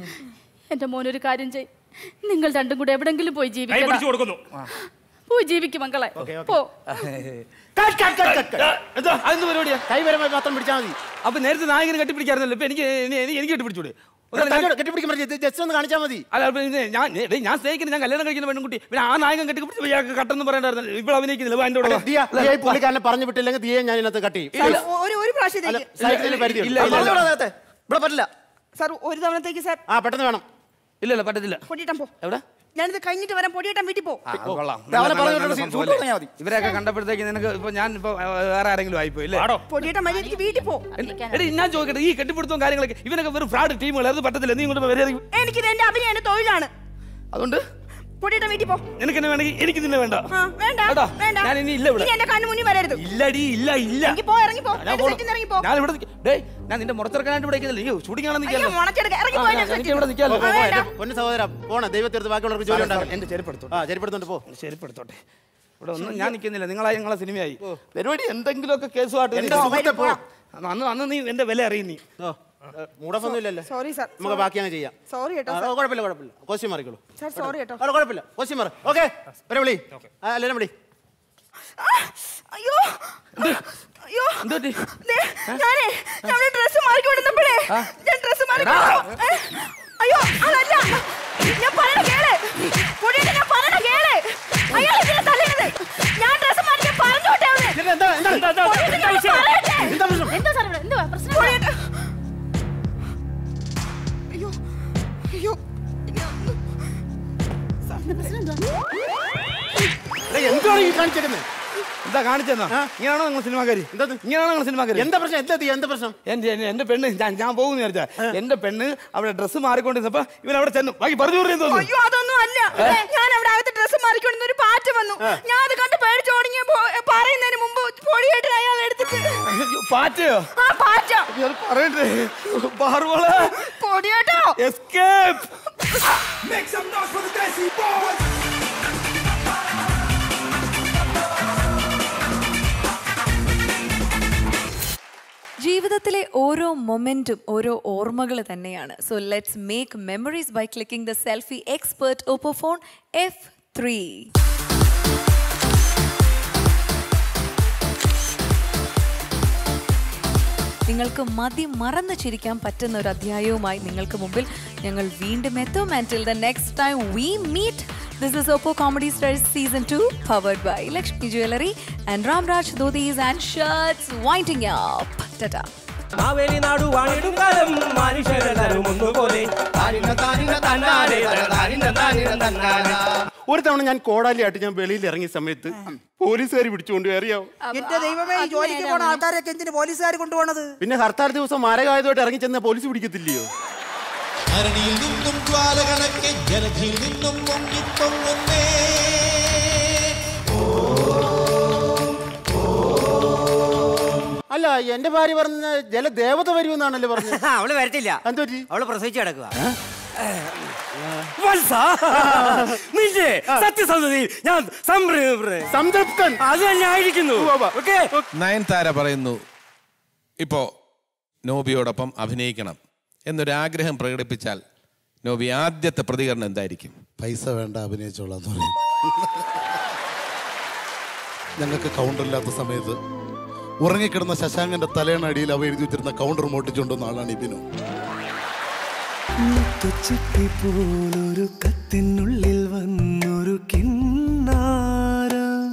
എന്റെ മോനൊരു കാര്യം ചെയ് നിങ്ങൾ രണ്ടും കൂടെ എവിടെങ്കിലും പോയി കൈ ജീവിക്കണം പിടിച്ചു കൊടുക്കുന്നു പോയി ജീവിക്കും മക്കളെ പോ cut, cut, cut, cut, cut. എന്താ അതെന്ത് പരിപാടിയാ കൈ വരുമ്പോൾ മാത്രം പിടിച്ചാൽ മതി അപ്പൊ നേരത്തെ നായകന് കെട്ടിപ്പിടിക്കാറുന്നല്ലോ ഇപ്പൊ എനിക്ക് ഇനി- എനിക്ക് എനിക്ക് കെട്ടിപ്പിടിച്ചൂടെ ഇവിടെ കൈയോടെ കെട്ടിപ്പിടിക്കാൻ പറ്റില്ല ജസ്റ്റ് ഒന്ന് കാണിച്ചാൽ മതി അല്ല അപ്പൊ ഇത് ഞാൻ ഡേയ് ഞാൻ സ്നേഹിക്കുന്ന ഞാൻ കല്യാണം കഴിക്കുന്ന പെൺകുട്ടി പിന്നെ ആ നായകൻ കെട്ടിപ്പിടിച്ച് ഇയാൾക്ക് കട്ടെന്ന് പറയണ്ടായിരുന്നു ഇവിടെ അഭിനയിക്കുന്നില്ല എന്റെ കൂടെ വാ. ദിയ ദിയ ഈ പുള്ളിക്കാരനെ പറഞ്ഞു വിട്ടില്ലെങ്കിൽ ദിയെ ഞാൻ ഇതിനകത്ത് കട്ട് ചെയ്യും സാർ, ഒരു ഒരു പ്രാവശ്യത്തേക്ക് സൈക്കിളിന് പരിധി ഇല്ല, ഇല്ല, ഇല്ല. ഇവിടെ പറ്റില്ല സാർ ഒരു തവണത്തേക്ക് സാർ ആ പെട്ടെന്ന് വേണം ഇല്ല ഇല്ല പറ്റത്തില്ല പൊടിയിട്ടാൻ പോ എവിടെ ഞാനിത് കഴിഞ്ഞിട്ട് വരാൻ പൊടിയിട്ടാൻ വീട്ടിൽ പോ ആ, അത് കൊള്ളാം. രാവിലെ നല്ല- പറഞ്ഞു നല്ല വിട്ടിട്ട് സംഭവം ഷൂട്ട് അല്ലേ? തുടങ്ങിയാൽ മതി. ഇവരെയൊക്കെ കണ്ടപ്പോഴത്തേക്ക് നിനക്ക് ഇപ്പൊ ഞാൻ ഇപ്പൊ വേറെ ആരെങ്കിലും ആയിപ്പോയി അല്ലേ പൊടിയിട്ടാൻ മതി എനിക്ക് വീട്ടിൽ പോ എടി ഞാൻ ചോദിക്കട്ടെ ഈ കെട്ടിപ്പിടുത്തവും കാര്യങ്ങളൊക്കെ ഇവനൊക്കെ വെറും ഫ്രാഡ് ടീമുകൾ അത് പറ്റത്തില്ല നീ ഇങ്ങോട്ട് വരെ എനിക്കിത് എന്റെ അഭിനയം എന്റെ തൊഴിലാണ് അതുകൊണ്ട് പൊടിയിട്ടാൻ വീട്ടിൽ പോ നിനക്ക് എന്നെ വേണമെങ്കിൽ എനിക്ക് നിന്നെ വേണ്ട ആ വേണ്ട കേട്ടോ? വേണ്ട ഞാൻ ഇനി ഇല്ല ഇവിടെ ഇനി എന്റെ കണ്ണു മുന്നിൽ വരരുത് ഇല്ലടി ഇല്ല ഇല്ല എനിക്ക് പോ ഇറങ്ങി പോ ഞാൻ എന്റെ പോണു. സെറ്റിൽ നിന്ന് ഇറങ്ങി പോ ഞാൻ ഇവിടെ നിക്ക- ഡേയ് ഞാൻ നിന്റെ മുറത്തിറക്കാനായിട്ട് ഇവിടെ നിൽക്കുന്നില്ല അയ്യോ ഷൂട്ടിംഗ് ആണെന്ന് അയ്യോ, മുണച്ചെടുക്ക. ഇറങ്ങി പോ, എന്റെ എനിക്ക് സെറ്റിൽ. ഇവിടെ നിൽക്കാമല്ലോ ആ, വേണ്ട. പൊന്നു സഹോദര പോണ ദൈവത്തീർത്ത് ബാക്കിയുള്ളവർക്ക് ജോലി ഉണ്ടാകും എന്റെ ചെരുപ്പെടുത്തു ആ ചെരുപ്പെടുത്തോണ്ട് പോ ചെരുപ്പെടുത്തോട്ടെ ഇവിടെ ഒന്നും ഞാൻ നിൽക്കുന്നില്ല നിങ്ങളായി നിങ്ങളെ സിനിമയായി പരിപാടി എന്തെങ്കിലുമൊക്കെ കേസുമായിട്ട് എന്റെ സുഹൃത്തെ പോ അന്ന് അന്ന് അന്ന് നീ എന്റെ വില അറിയും നീ ഓ, മൂടൊന്നും ഇല്ലല്ലോ സോറി സാർ നമുക്ക് ബാക്കി അങ്ങ് ചെയ്യാം സോറി കേട്ടോ ആ, സാർ. കുഴപ്പമില്ല കുഴപ്പമില്ല കോസ്റ്റ്യൂം മാറിക്കോളൂ സാർ സോറി കേട്ടോ അവിടെ കുഴപ്പമില്ല കോസ്റ്റ്യൂം മാറി ഓക്കെ വരെ വിളി ആ എല്ലാവരും വിളി അയ്യോ അയ്യോ ദേ, ഞാനേ ഞാൻ ഡ്രസ് മാറിക്കൊണ്ടിരുന്നപ്പോഴേ ഞാൻ ഡ്രസ് മാറി അയ്യോ അതല്ല ഞാൻ പറയണ കേള് പൊടിയിട്ട് ഞാൻ പറയണ കേള് അയാൾ ഇതിനെ തല്ലുന്നത് ഞാൻ ഡ്രസ് മാറി ഞാൻ പറഞ്ഞോട്ടെ അവന്. എന്താ എന്താ എന്താ, എന്താ, പൊടിയിട്ട് എന്താ ഞാൻ വിഷയം? പറയട്ടെ. എന്താ പ്രശ്നം എന്താ സാർ ഇവിടെ എന്തുവാ പ്രശ്നം എന്താ? പൊടിയിട്ട് അയ്യോ അയ്യോ എന്താ പ്രശ്നം എന്തുവാ? എടാ, എന്താണ് ഈ കാണിച്ചേക്കുന്നത് എന്താ കാണിച്ചെന്നാ ഇങ്ങനെയാണോ നിങ്ങൾ സിനിമാക്കാരി ഇങ്ങനെയാണോ നിങ്ങൾ സിനിമാക്കാരി എന്താ പ്രശ്നം എന്താ തീ എന്താ പ്രശ്നം എന്റെ എന്റെ- എന്റെ പെണ്ണ് ഞാൻ ഞാൻ പോകുന്ന വിചാരിച്ചാ എന്റെ പെണ്ണ് അവിടെ ഡ്രസ്സ് മാറിക്കൊണ്ടിരുന്നപ്പോ ഇവൻ അവിടെ ചെന്നു ബാക്കി പറഞ്ഞു പറഞ്ഞു തോന്നുന്നു അയ്യോ അതൊന്നും അല്ല ഞാൻ അവിടെ അകത്ത് ഡ്രസ് മാറിക്കൊണ്ടിരുന്ന ഒരു പാറ്റ് വന്നു ഞാൻ അത് കണ്ട് പേടിച്ച് ഓടിങ്ങി പറയുന്നതിന് മുമ്പ് പൊടിയായിട്ട് അയാൾ എടുത്തിട്ട് അയ്യോ, പാറ്റയോ ആ പാറ്റ ഇയാൾ പറയണ്ടേ പാറുവള പൊടിയാട്ടോ എസ്കേപ്പ് ജീവിതത്തിലെ ഓരോ മൊമെന്റും ഓരോ ഓർമ്മകൾ തന്നെയാണ് so let's make memories by clicking the selfie expert Oppo phone F three നിങ്ങൾക്ക് മതി മറന്നു ചിരിക്കാൻ പറ്റുന്ന ഒരു അധ്യായവുമായി നിങ്ങൾക്ക് മുമ്പിൽ ഞങ്ങൾ വീണ്ടും എത്തും and the next time we meet this is Oppo comedy stars season two powered by Lakshmi jewellery and Ramraj dhotis and shirts winding up tata Maveli നാടു വാണിടും കാലം മനുഷ്യരെല്ലാരും ഒന്നുപോലെ താനിന താനിന തന്നാലെ താനിന താനിന തന്നാലെ ഒരു തവണ ഞാൻ കോടാലിയായിട്ട് ഞാൻ വെളിയിൽ ഇറങ്ങിയ സമയത്ത് പോലീസുകാർ പിടിച്ചുകൊണ്ട് അറിയാവോ എന്റെ ദൈവമേ ഈ ജോലിക്ക് പോണ ആൾക്കാരൊക്കെ എന്തിന് പോലീസുകാർ കൊണ്ടുപോണത് പിന്നെ ഹർത്താൽ ദിവസം മാരകായതുമായിട്ട് ഇറങ്ങി ചെന്ന പോലീസ് പിടിക്കത്തില്ലയോ ധരണിയിൽ നിന്നും ജ്വാലകളൊക്കെ ജലധിയിൽ നിന്നും പൊങ്ങിപ്പൊങ്ങുന്നേ അല്ല എന്റെ ഭാര്യ പറഞ്ഞ ജലദേവത വരുമെന്നാണല്ലോ പറഞ്ഞത് അവള് വരത്തില്ല എന്തോറ്റി അവള് പ്രസവിച്ച് കിടക്കുക വത്സ നിന്റെ സത്യസന്ധതയിൽ ഞാൻ സംതൃപ്തൻ സംതൃപ്തൻ അത് തന്നെ ആയിരിക്കുന്നു ഓക്കെ നയൻതാര പറയുന്നു ഇപ്പോ നോബിയോടൊപ്പം അഭിനയിക്കണം എന്നൊരാഗ്രഹം പ്രകടിപ്പിച്ചാൽ നോബി ആദ്യത്തെ പ്രതികരണം എന്തായിരിക്കും പൈസ വേണ്ട അഭിനയിച്ചോളാം എന്ന് പറയും ഞങ്ങൾക്ക് കൗണ്ടറില്ലാത്ത സമയത്ത് ഉറങ്ങിക്കിടന്ന ശശാങ്കന്റെ തലയണടിയിൽ അവ എഴുതി വെച്ചിരുന്ന കൗണ്ടർ മോട്ടിച്ചുകൊണ്ടുവന്ന ആളാണ് ഇബിനു മുത്തുച്ചിപ്പി പോലൊരു കത്തിനുള്ളിൽ വന്നൊരു കിണ്ണാര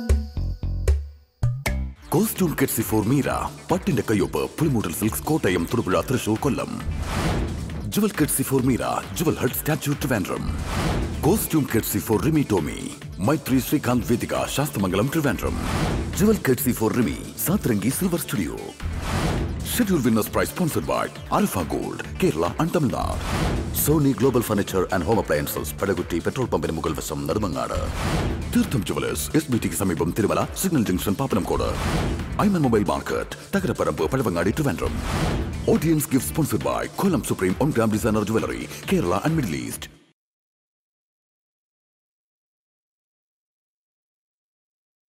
കോസ്റ്റ്യൂം കെറ്റ്സി ഫോർ മീര പട്ടിന്റെ കയ്യൊപ്പ് Pulimoottil silks Kottayam Thodupuzha Thrissur Kollam jewel courtesy for Meera jewel hut statue Trivandrum costume courtesy for Rimi Tomy Maithri Sreekanth Vedika Sasthamangalam Trivandrum jewel courtesy for Rimi Satrangi silver studio Schedule winners prize sponsored by Alpha Gold, Kerala and Tamil Nadu. Sony Global Furniture and Home Appliances, Pedagutti petrol പമ്പിന് മുകൾ വശം നെടുമങ്ങാട് തീർത്ഥം jewellers S B ടിക്ക് സമീപം Thirumala signal junction Pappanamcode Aiman mobile market Thakaraparambu Pazhavangadi Trivandrum audience gift sponsored by Kollam supreme on gram designer jewellery Kerala and middle east